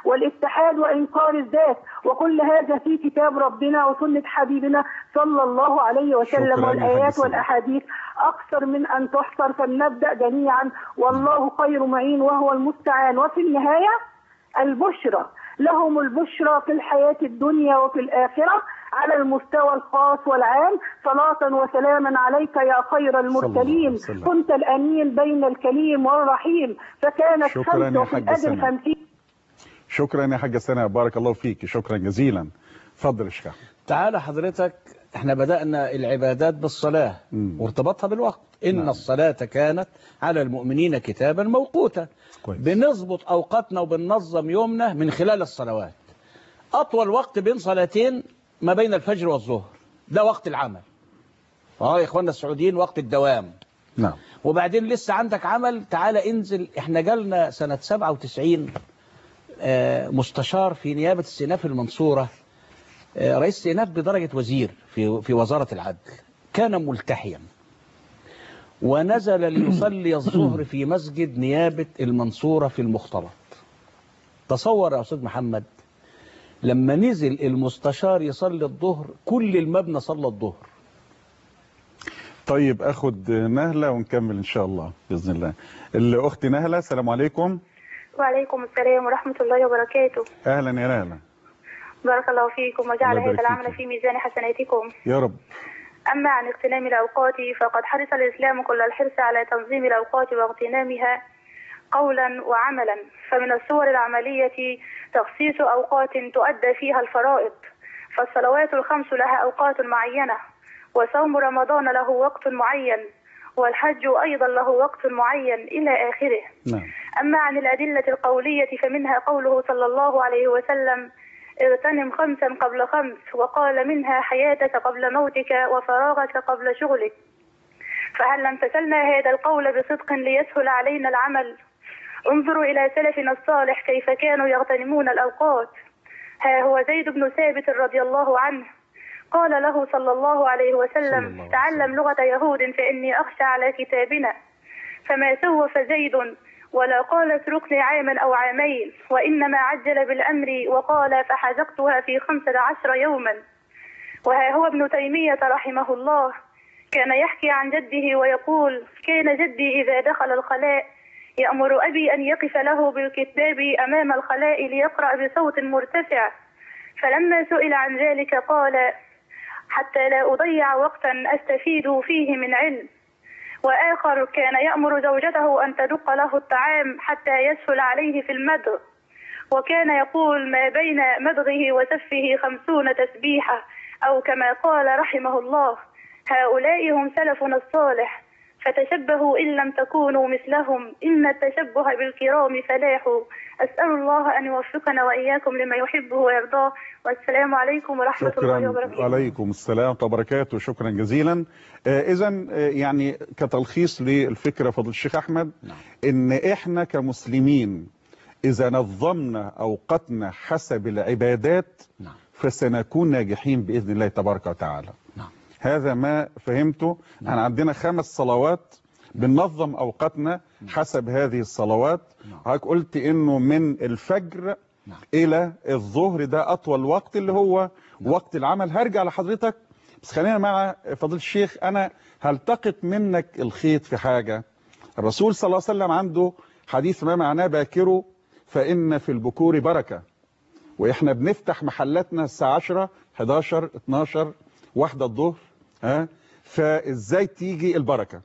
والاتحاد وإنكار الذات وكل هذا في كتاب ربنا وسنة حبيبنا صلى الله عليه وسلم شكراً يا حاج والآيات سلمى. والأحاديث أكثر من أن تحصر فلنبدأ جميعا والله خير معين وهو المستعان وفي النهاية البشرى لهم البشرى في الحياة الدنيا وفي الآخرة على المستوى الخاص والعام صلاة وسلاما عليك يا خير المرسلين وسلم. كنت الأمين بين الكليم والرحيم فكانت شكراً يا خمسة وفي حاج الأجر سنة. خمسين شكرا يا حاجة سنة بارك الله فيك شكرا جزيلا اتفضل يا شيخ أحمد. تعالى حضرتك احنا بدأنا العبادات بالصلاة مم. وارتبطها بالوقت إن نعم. الصلاة كانت على المؤمنين كتابا موقوتا كويس. بنظبط أوقاتنا وبننظم يومنا من خلال الصلوات أطول وقت بين صلاتين ما بين الفجر والظهر ده وقت العمل اه يا اخوانا السعوديين وقت الدوام نعم وبعدين لسه عندك عمل تعالى انزل احنا جالنا سنة 97 آه، مستشار في نيابة السيناء في المنصورة آه، رئيس السيناء بدرجة وزير في في وزارة العدل كان ملتحيا ونزل ليصلي الظهر في مسجد نيابة المنصورة في المختلط تصور يا أستاذ محمد لما نزل المستشار يصلي الظهر كل المبنى صلى الظهر طيب اخد نهلة ونكمل ان شاء الله باذن الله الاخت نهلة السلام عليكم وعليكم السلام ورحمة الله وبركاته اهلا يا نهلة بارك الله فيكم وجعل الله يبارك هذا العمل فيك. في ميزان حسناتكم يا رب أما عن اغتنام الأوقات فقد حرص الإسلام كل الحرص على تنظيم الأوقات واغتنامها قولا وعملا فمن الصور العملية تخصيص أوقات تؤدى فيها الفرائض فالصلوات الخمس لها أوقات معينة وصوم رمضان له وقت معين والحج أيضا له وقت معين إلى آخره نعم أما عن الأدلة القولية فمنها قوله صلى الله عليه وسلم اغتنم خمسا قبل خمس وقال منها حياتك قبل موتك وفراغك قبل شغلك فهل امتثلنا هذا القول بصدق ليسهل علينا العمل انظروا إلى سلفنا الصالح كيف كانوا يغتنمون الأوقات ها هو زيد بن ثابت رضي الله عنه قال له صلى الله عليه صلى وسلم الله عليه تعلم لغة يهود فإني أخشى على كتابنا فما سوف زيد ولا قال اتركني عاما أو عامين وإنما عجل بالأمر وقال فحزقتها في خمسة عشر يوما وها هو ابن تيمية رحمه الله كان يحكي عن جده ويقول كان جدي إذا دخل الخلاء يأمر أبي أن يقف له بالكتاب أمام الخلاء ليقرأ بصوت مرتفع فلما سئل عن ذلك قال حتى لا أضيع وقتا أستفيد فيه من علم وآخر كان يأمر زوجته أن تدق له الطعام حتى يسهل عليه في المدغ وكان يقول ما بين مدغه وسفه خمسون تسبيحة أو كما قال رحمه الله هؤلاء هم سلفنا الصالح فتشبهوا إن لم تكونوا مثلهم إن التشبه بالكرام فلاح أسأل الله أن يوفقنا وإياكم لما يحبه ويرضاه والسلام عليكم ورحمة الله شكرا وبركاته عليكم السلام ورحمة الله وبركاته شكرا جزيلا اذا يعني كتلخيص للفكرة فضل الشيخ احمد ان احنا كمسلمين اذا نظمنا اوقاتنا حسب العبادات نعم. فسنكون ناجحين باذن الله تبارك وتعالى نعم. هذا ما فهمته احنا عندنا خمس صلوات بننظم اوقاتنا حسب هذه الصلوات حضرتك قلت انه من الفجر نعم. الى الظهر ده اطول وقت اللي هو وقت العمل هرجع لحضرتك بس خلينا مع فضيله الشيخ انا هلتقط منك الخيط في حاجه الرسول صلى الله عليه وسلم عنده حديث ما معناه باكروا فان في البكور بركه واحنا بنفتح محلاتنا الساعه 10 11 12 واحدة الظهر ها فازاي تيجي البركه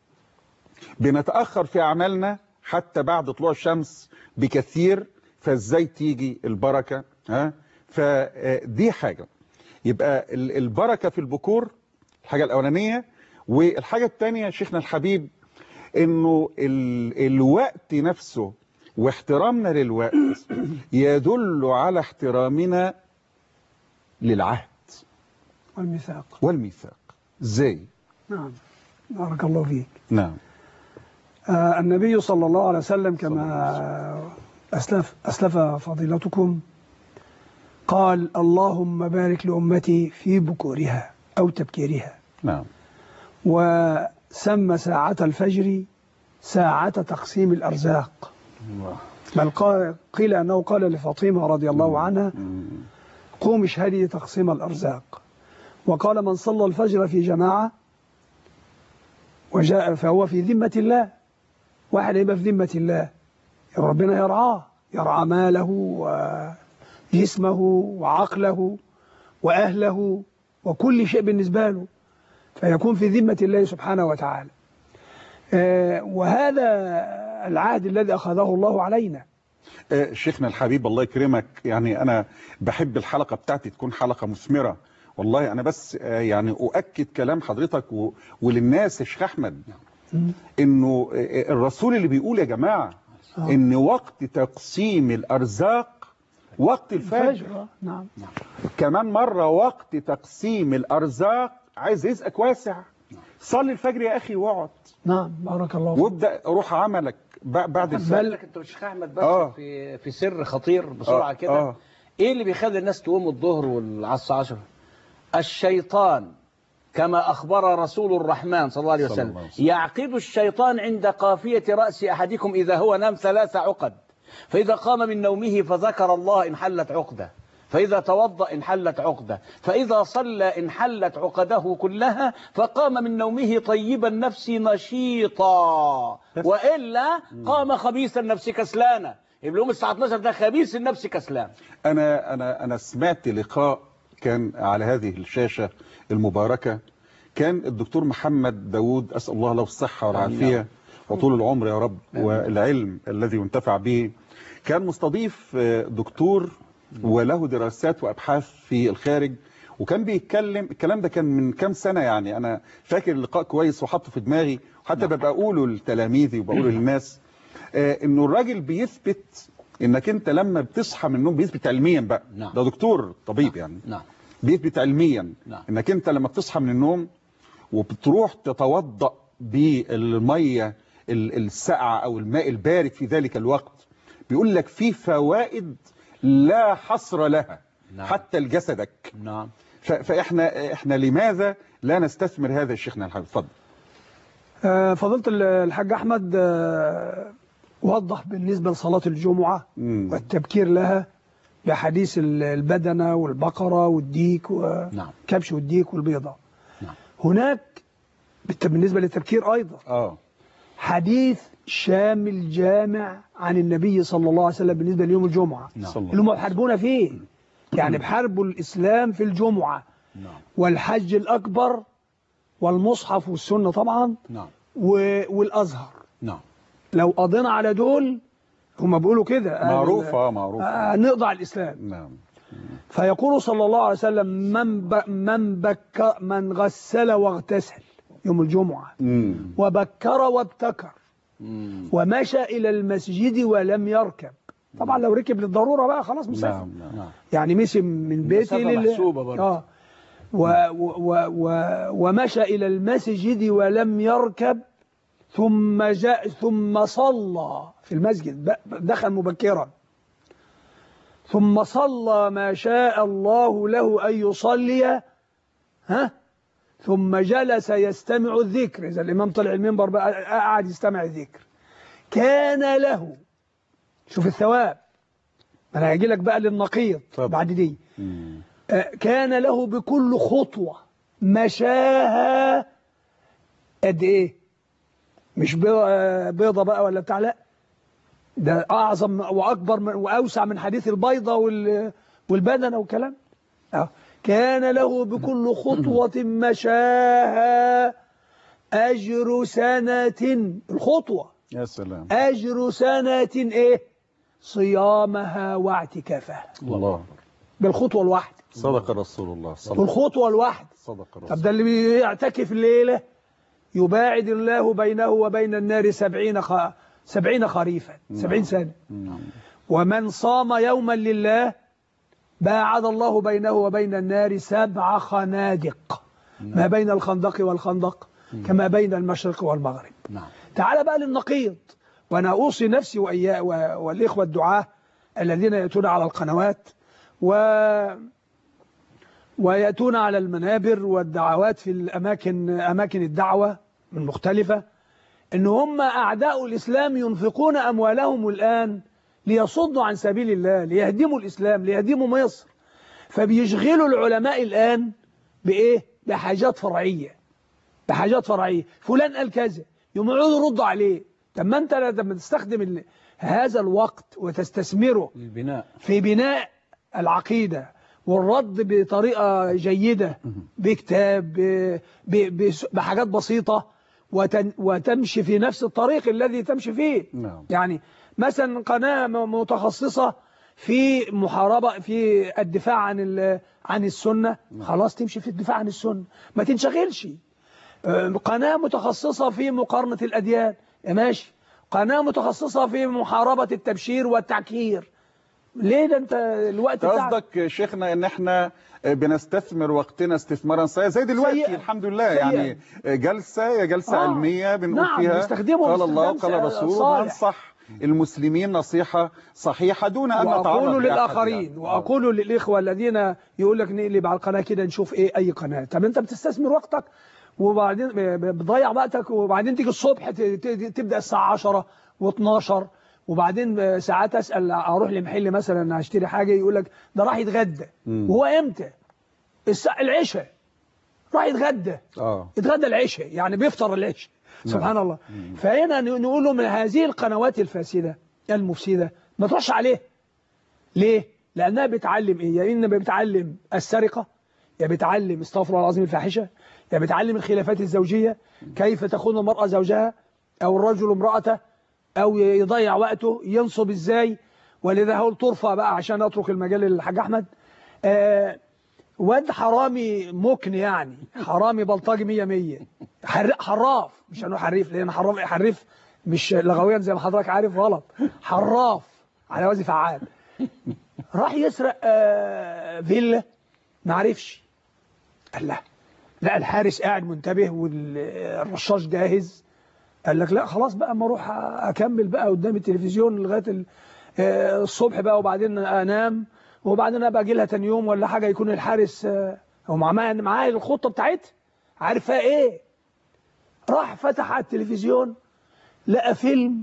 بنتاخر في اعمالنا حتى بعد طلوع الشمس بكثير فازاي تيجي البركه ها فدي حاجه يبقى ال- البركه في البكور الحاجه الاولانيه والحاجه الثانيه شيخنا الحبيب انه ال- الوقت نفسه واحترامنا للوقت يدل على احترامنا للعهد والميثاق والميثاق ازاي نعم بارك الله فيك نعم آه النبي صلى الله عليه وسلم كما أسلف, أسلف فضيلتكم قال اللهم بارك لأمتي في بكورها أو تبكيرها نعم وسمى ساعة الفجر ساعة تقسيم الأرزاق بل قال- قيل أنه قال لفاطمة رضي الله عنها قوم اشهدي تقسيم الأرزاق وقال من صلى الفجر في جماعة وجاء فهو في ذمة الله واحد يبقى في ذمة الله ربنا يرعاه يرعى ماله وجسمه وعقله وأهله وكل شيء بالنسبة له فيكون في ذمة الله سبحانه وتعالى آه، وهذا العهد الذي أخذه الله علينا آه، شيخنا الحبيب الله يكرمك يعني أنا بحب الحلقة بتاعتي تكون حلقة مثمرة والله أنا بس آه، يعني أؤكد كلام حضرتك و... وللناس يا شيخ أحمد إنه آه، الرسول اللي بيقول يا جماعة إن وقت تقسيم الأرزاق وقت الفجر الفجر نعم كمان مرة وقت تقسيم الأرزاق عايز رزقك واسع صلي الفجر يا أخي واقعد نعم بارك الله فيك وابدأ روح عملك ب- بعد الفجر بل انت مش احمد بس آه. في في سر خطير بسرعه آه، كده آه. ايه اللي بيخلي الناس تقوم الظهر والعصر عشرة الشيطان كما أخبر رسول الرحمن صلى الله عليه صلى وسلم الله عليه وسلم. يعقد الشيطان عند قافية رأس أحدكم إذا هو نام ثلاث عقد فإذا قام من نومه فذكر الله انحلت عقدة فإذا توضأ انحلت عقدة فإذا صلى انحلت عقده كلها فقام من نومه طيب النفس نشيطا وإلا قام خبيث النفس كسلانا يبقى يوم الساعة 12 ده خبيث النفس كسلان أنا أنا أنا سمعت لقاء كان على هذه الشاشة المباركة كان الدكتور محمد داوود أسأل الله له الصحة والعافية وطول العمر يا رب والعلم الذي ينتفع به كان مستضيف آه، دكتور وله دراسات وأبحاث في الخارج وكان بيتكلم الكلام ده كان من كام سنة يعني أنا فاكر اللقاء كويس وحطه في دماغي وحتى ببقى أقوله لتلاميذي وبقوله للناس آه، إنه الراجل بيثبت إنك أنت لما بتصحى من النوم بيثبت علميا بقى نعم. ده دكتور طبيب يعني نعم بيثبت علميا نعم. انك انت لما بتصحى من النوم وبتروح تتوضا بالميه ال- الساقعه او الماء البارد في ذلك الوقت بيقول لك في فوائد لا حصر لها نعم. حتى لجسدك نعم ف- فاحنا احنا لماذا لا نستثمر هذا شيخنا الحبيب اتفضل آه، فضيلة ال- الحاج أحمد آه، وضح بالنسبة لصلاة الجمعة مم. والتبكير لها بحديث ال- البدنة والبقرة والديك نعم وكبش والديك والبيضة نعم. هناك بالت- بالنسبة للتبكير أيضا اه حديث شامل جامع عن النبي صلى الله عليه وسلم بالنسبة ليوم الجمعة نعم. صلى الله اللي هم بيحاربونا فيه يعني بحاربوا الإسلام في الجمعة نعم والحج الأكبر والمصحف والسنة طبعا نعم و- والأزهر نعم لو قضينا على دول هم بيقولوا كده معروفه اه معروفه آه، نقضع الإسلام نعم فيقول صلى الله عليه وسلم من ب... من بك من غسل واغتسل يوم الجمعة مم. وبكر وابتكر مم. ومشى إلى المسجد ولم يركب طبعا لو ركب للضرورة بقى خلاص مسافر نعم نعم نعم يعني مشي من بيته المسافة محسوبة برضه. آه و... و... و... و... ومشى إلى المسجد ولم يركب ثم جاء ثم صلى في المسجد ب- دخل مبكرا ثم صلى ما شاء الله له أن يصلي ها ثم جلس يستمع الذكر إذا الإمام طلع المنبر بقى قعد يستمع الذكر كان له شوف الثواب أنا هجي لك بقى للنقيض اتفضل. بعد دي مم. آه، كان له بكل خطوة مشاها قد ايه مش بي- آه، بيضة بقى ولا بتاع لا ده اعظم واكبر من واوسع من حديث البيضة وال والبدنة والكلام آه. كان له بكل خطوة مشاها أجر سنة الخطوة يا سلام أجر سنة إيه صيامها واعتكافها الله بالخطوة الواحدة صدق رسول الله صلى الله والخطوة الواحدة صدق طب رسول ده اللي بيعتكف الليلة يباعد الله بينه وبين النار سبعين خ... سبعين خريفا سبعين سنة نعم ومن صام يوما لله باعد الله بينه وبين النار سبع خنادق ما بين الخندق والخندق كما بين المشرق والمغرب نعم تعال بقى للنقيض وانا اوصي نفسي واياه و- والاخوه الدعاه الذين ياتون على القنوات و وياتون على المنابر والدعوات في الاماكن اماكن الدعوه المختلفه ان هم اعداء الاسلام ينفقون اموالهم الان ليصدوا عن سبيل الله ليهدموا الإسلام ليهدموا مصر فبيشغلوا العلماء الآن بإيه بحاجات فرعية بحاجات فرعية فلان قال كذا يقوموا يقعدوا يردوا عليه طب ما انت لما تستخدم ال- هذا الوقت وتستثمره البناء في بناء العقيدة والرد بطريقة جيدة بكتاب ب- ب- بس- بحاجات بسيطة وتن وتمشي في نفس الطريق الذي تمشي فيه نعم يعني مثلا قناة م- متخصصة في محاربة في الدفاع عن ال- عن السنة خلاص تمشي في الدفاع عن السنة ما تنشغلش آه، قناة متخصصة في مقارنة الأديان يا ماشي قناة متخصصة في محاربة التبشير والتعكير ليه ده انت الوقت بتاعك قصدك شيخنا ان احنا بنستثمر وقتنا استثمارا سيئا زي دلوقتي سيئا. الحمد لله سيئا. يعني جلسة يا جلسة آه. علمية بنقول نعم، فيها نستخدمه قال الله باستخدام قال رسوله صالح. وننصح المسلمين نصيحة صحيحة دون أن نتعرض وأقول لأحد للآخرين يعني. وأقول للإخوة الذين يقول لك نقلب على القناة كده نشوف إيه أي قناة طب أنت بتستثمر وقتك وبعدين ب- ب- بتضيع وقتك وبعدين تيجي الصبح ت- ت- تبدأ الساعة 10 و12 وبعدين ساعات أسأل أروح لمحل مثلا هشتري حاجة يقول لك ده راح يتغدى مم. وهو إمتى؟ الساعة العشاء راح يتغدى اه يتغدى العشاء يعني بيفطر العشاء نعم. سبحان الله فهنا ن- نقول له من هذه القنوات الفاسدة المفسدة ما تروحش عليه ليه؟ لأنها بتعلم إيه؟ يا إما بتعلم السرقة يا بتعلم استغفر الله العظيم الفاحشة يا بتعلم الخلافات الزوجية كيف تخون المرأة زوجها أو الرجل امرأته أو يضيع وقته ينصب إزاي ولذا هقول ترفع بقى عشان أترك المجال للحاج أحمد آه واد حرامي مكن يعني حرامي بلطجي مية مية حر- حراف مش هنقول حريف لأن حراف حريف مش لغويا زي ما حضرتك عارف غلط حراف على وزن فعال راح يسرق آه، فيلا ما عرفش قال لا لا الحارس قاعد منتبه والرشاش جاهز قال لك لا خلاص بقى اما اروح اكمل بقى قدام التلفزيون لغايه ال- آه، الصبح بقى وبعدين انام وبعدين ابقى اجي لها تاني يوم ولا حاجه يكون الحارس آه، هو معاه معاه الخطه بتاعتها عارف فيها ايه راح فتح على التلفزيون لقى فيلم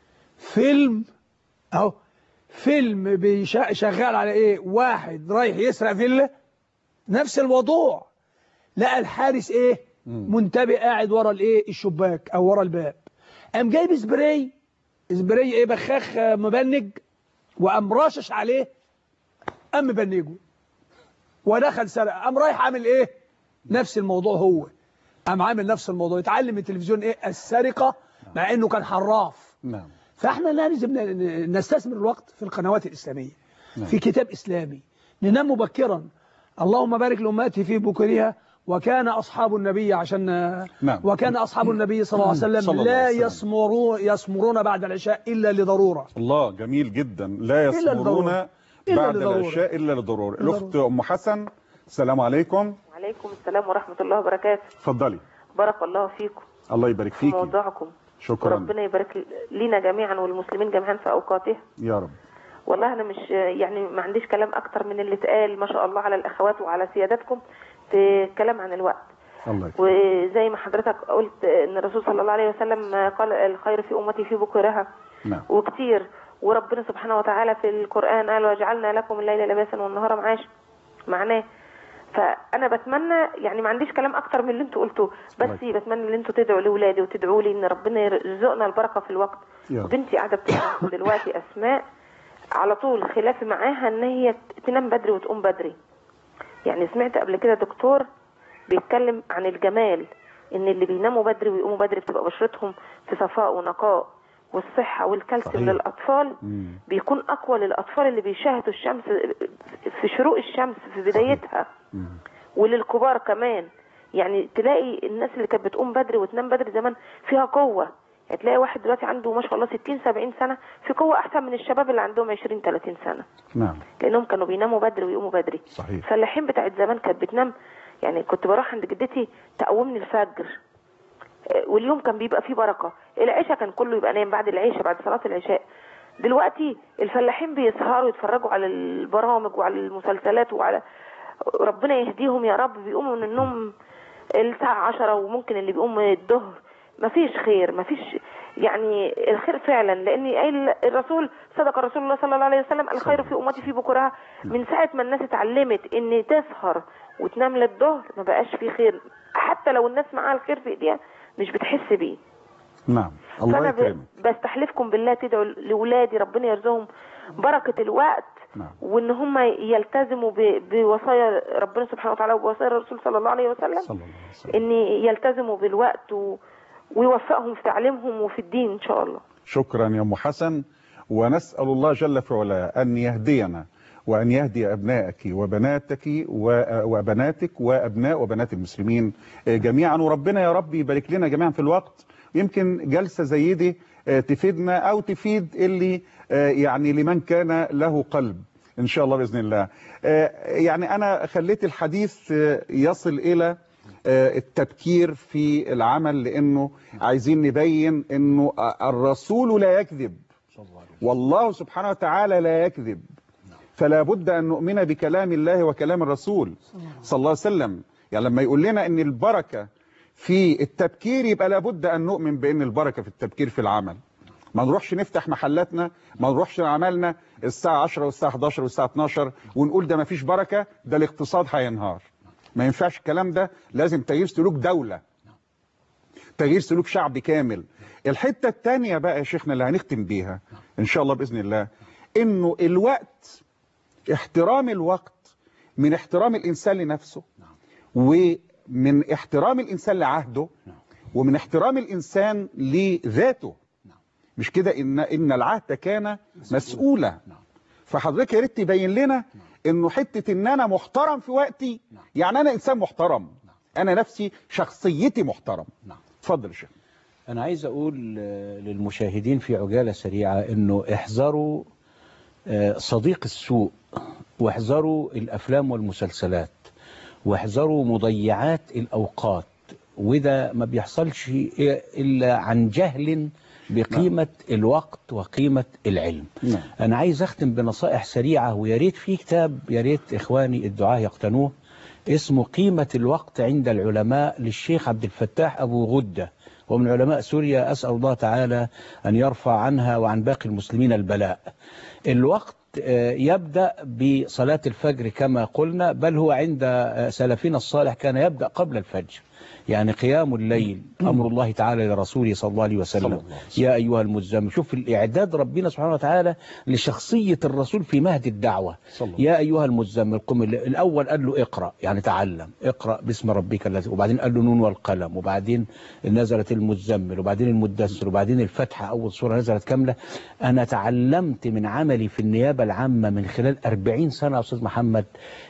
فيلم اهو فيلم بيشا- شغال على ايه واحد رايح يسرق فيلا نفس الموضوع لقى الحارس ايه منتبه قاعد ورا الايه الشباك او ورا الباب قام جايب سبراي سبراي ايه بخاخ آه، مبنج وقام راشش عليه قام مبنجه ودخل سرق قام رايح عامل ايه نفس الموضوع هو قام عامل نفس الموضوع يتعلم التلفزيون ايه السرقه مع انه كان حراف نعم فاحنا لازم ن- نستثمر الوقت في القنوات الإسلامية نعم. في كتاب إسلامي ننام مبكرا اللهم بارك لأمتي في بكرها وكان أصحاب النبي عشان نعم. وكان أصحاب النبي صلى الله عليه وسلم صلى الله لا عليه وسلم. يسمرون يسمرون بعد العشاء إلا لضرورة الله جميل جدا لا إلا يصبرون للضرورة. إلا بعد للضرورة. العشاء إلا للضرورة للضرورة. الأخت أم حسن السلام عليكم وعليكم السلام ورحمة الله وبركاته اتفضلي بارك الله فيكم الله يبارك في فيكي موضوعكم شكرا وربنا يبارك لينا جميعا والمسلمين جميعا في أوقاتهم يا رب والله أنا مش يعني ما عنديش كلام أكتر من اللي اتقال ما شاء الله على الأخوات وعلى سيادتكم في الكلام عن الوقت الله يكرمك. وزي ما حضرتك قلت ان الرسول صلى الله عليه وسلم قال الخير في امتي في بكرها نعم وكتير وربنا سبحانه وتعالى في القرآن قال وجعلنا لكم الليل لباسا والنهار معاش معناه فانا بتمنى يعني ما عنديش كلام اكتر من اللي انتوا قلتوه بس بتمنى ان انتوا تدعوا لاولادي وتدعوا لي ان ربنا يرزقنا البركه في الوقت يا رب. بنتي قاعده بتسمع دلوقتي اسماء على طول خلافي معاها ان هي تنام بدري وتقوم بدري يعني سمعت قبل كده دكتور بيتكلم عن الجمال ان اللي بيناموا بدري ويقوموا بدري بتبقى بشرتهم في صفاء ونقاء والصحة والكالسيوم صحيح. للأطفال بيكون أقوى للأطفال اللي بيشاهدوا الشمس في شروق الشمس في بدايتها وللكبار كمان يعني تلاقي الناس اللي كانت بتقوم بدري وتنام بدري زمان فيها قوة يعني تلاقي واحد دلوقتي عنده ما شاء الله 60 70 سنة في قوة أحسن من الشباب اللي عندهم 20 30 سنة نعم لأنهم كانوا بيناموا بدري ويقوموا بدري صحيح الفلاحين بتاعت زمان كانت بتنام يعني كنت بروح عند جدتي تقومني الفجر آه، واليوم كان بيبقى فيه بركة العشاء كان كله يبقى نايم بعد العشاء بعد صلاة العشاء دلوقتي الفلاحين بيسهروا يتفرجوا على البرامج وعلى المسلسلات وعلى ربنا يهديهم يا رب بيقوموا من النوم الساعة عشرة وممكن اللي بيقوم الظهر مفيش خير مفيش يعني الخير فعلا لان قايل الرسول صدق رسول الله صلى الله عليه وسلم الخير في امتي في بكرها من ساعه ما الناس اتعلمت ان تسهر وتنام للظهر ما بقاش في خير حتى لو الناس معاها الخير في ايديها مش بتحس بيه نعم الله فانا ب- يكرمك بستحلفكم بالله تدعوا لاولادي ربنا يرزقهم بركه الوقت نعم. وان هم يلتزموا ب- بوصايا ربنا سبحانه وتعالى وبوصايا الرسول صلى الله عليه وسلم صلى الله عليه وسلم ان يلتزموا بالوقت و... ويوفقهم في تعليمهم وفي الدين ان شاء الله شكرا يا ام حسن ونسال الله جل في علاه ان يهدينا وان يهدي ابنائك وبناتك و- وبناتك وابناء وبنات المسلمين جميعا وربنا يا رب يبارك لنا جميعا في الوقت يمكن جلسه زي دي آه، تفيدنا او تفيد اللي آه، يعني لمن كان له قلب ان شاء الله باذن الله آه، يعني انا خليت الحديث آه، يصل الى آه، التبكير في العمل لانه عايزين نبين انه الرسول لا يكذب والله سبحانه وتعالى لا يكذب فلا بد ان نؤمن بكلام الله وكلام الرسول صلى الله عليه وسلم يعني لما يقول لنا ان البركه في التبكير يبقى لابد ان نؤمن بان البركه في التبكير في العمل ما نروحش نفتح محلاتنا ما نروحش عملنا الساعه 10 والساعه 11 والساعه 12 ونقول ده ما فيش بركه ده الاقتصاد هينهار ما ينفعش الكلام ده لازم تغيير سلوك دوله تغيير سلوك شعب كامل الحته الثانيه بقى يا شيخنا اللي هنختم بيها ان شاء الله باذن الله انه الوقت احترام الوقت من احترام الانسان لنفسه ومن احترام الانسان لعهده ومن احترام الانسان لذاته مش كده ان ان العهد كان مسؤولا فحضرتك يا ريت تبين لنا انه حته ان انا محترم في وقتي يعني انا انسان محترم انا نفسي شخصيتي محترم اتفضل يا شيخ أنا عايز أقول آه، للمشاهدين في عجالة سريعة أنه احذروا آه، صديق السوء واحذروا الأفلام والمسلسلات واحذروا مضيعات الأوقات وده ما بيحصلش إلا عن جهل بقيمة الوقت وقيمة العلم نعم. أنا عايز أختم بنصائح سريعة ويا ريت في كتاب يا ريت إخواني الدعاة يقتنوه اسمه قيمة الوقت عند العلماء للشيخ عبد الفتاح أبو غدة ومن علماء سوريا أسأل الله تعالى أن يرفع عنها وعن باقي المسلمين البلاء الوقت آه، يبدأ بصلاة الفجر كما قلنا بل هو عند آه، سلفنا الصالح كان يبدأ قبل الفجر يعني قيام الليل أمر الله تعالى لرسوله صلى الله عليه وسلم يا أيها المزمل شوف الإعداد ربنا سبحانه وتعالى لشخصية الرسول في مهد الدعوة يا أيها المزمل قم الليل. الأول قال له اقرأ يعني تعلم اقرأ باسم ربك الذي وبعدين قال له نون والقلم وبعدين نزلت المزمل وبعدين المدثر وبعدين الفتحة أول سورة نزلت كاملة أنا تعلمت من عملي في النيابة العامة من خلال 40 سنة يا أستاذ محمد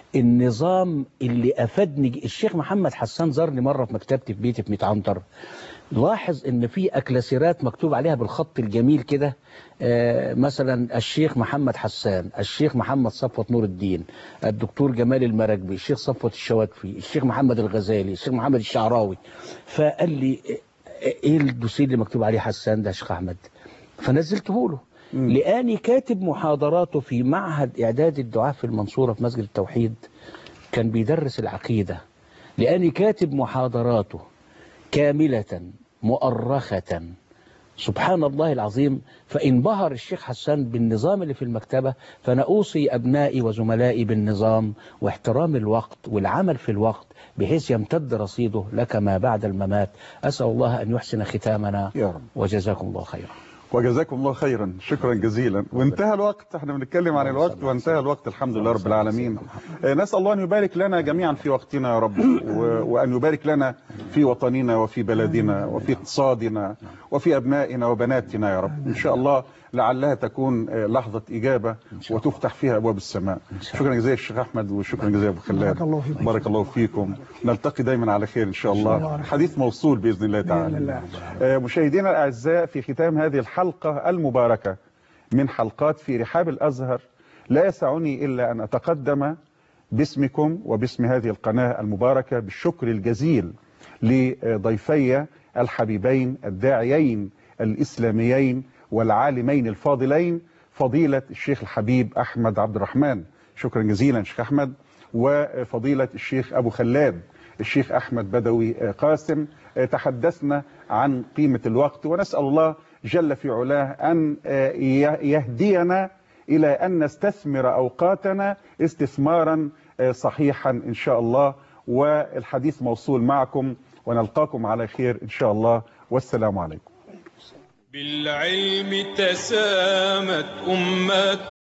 النظام اللي أفادني الشيخ محمد حسان زارني مرة في مكتبتي في بيتي في ميت عنتر لاحظ ان في اكلاسيرات مكتوب عليها بالخط الجميل كده آه، مثلا الشيخ محمد حسان الشيخ محمد صفوت نور الدين الدكتور جمال المراكبي الشيخ صفوت الشواتفي الشيخ محمد الغزالي الشيخ محمد الشعراوي فقال لي آه، ايه الدوسير اللي مكتوب عليه حسان ده يا شيخ احمد فنزلته له لاني كاتب محاضراته في معهد اعداد الدعاة في المنصورة في مسجد التوحيد كان بيدرس العقيدة لاني كاتب محاضراته كاملة مؤرخة سبحان الله العظيم فانبهر الشيخ حسان بالنظام اللي في المكتبة فأنا أوصي أبنائي وزملائي بالنظام واحترام الوقت والعمل في الوقت بحيث يمتد رصيده لك ما بعد الممات أسأل الله أن يحسن ختامنا يا رب وجزاكم الله خيرا وجزاكم الله خيرا شكرا جزيلا وانتهى الوقت احنا بنتكلم عن الوقت وانتهى الوقت الحمد لله رب العالمين آه، نسأل الله أن يبارك لنا جميعا في وقتنا يا رب و- وأن يبارك لنا في وطننا وفي بلدنا وفي اقتصادنا وفي أبنائنا وبناتنا يا رب إن شاء الله لعلها تكون آه، لحظة إجابة وتفتح فيها أبواب السماء شكرا جزيلا الشيخ أحمد وشكرا جزيلا أبو خلاد بارك الله فيكم. بارك الله فيكم نلتقي دايما على خير إن شاء الله الله على خير. حديث موصول بإذن الله تعالى الله. آه، مشاهدينا الأعزاء في ختام هذه الحلقة المباركة من حلقات في رحاب الأزهر لا يسعني إلا أن أتقدم باسمكم وباسم هذه القناة المباركة بالشكر الجزيل لضيفي الحبيبين الداعيين الإسلاميين والعالمين الفاضلين فضيلة الشيخ الحبيب أحمد عبد الرحمن شكرا جزيلا شيخ أحمد وفضيلة الشيخ أبو خلاد الشيخ أحمد بدوي قاسم تحدثنا عن قيمة الوقت ونسأل الله جل في علاه أن آه، يه- يهدينا إلى أن نستثمر أوقاتنا استثمارا آه، صحيحا إن شاء الله والحديث موصول معكم ونلقاكم على خير إن شاء الله والسلام عليكم بالعلم تسامت أمة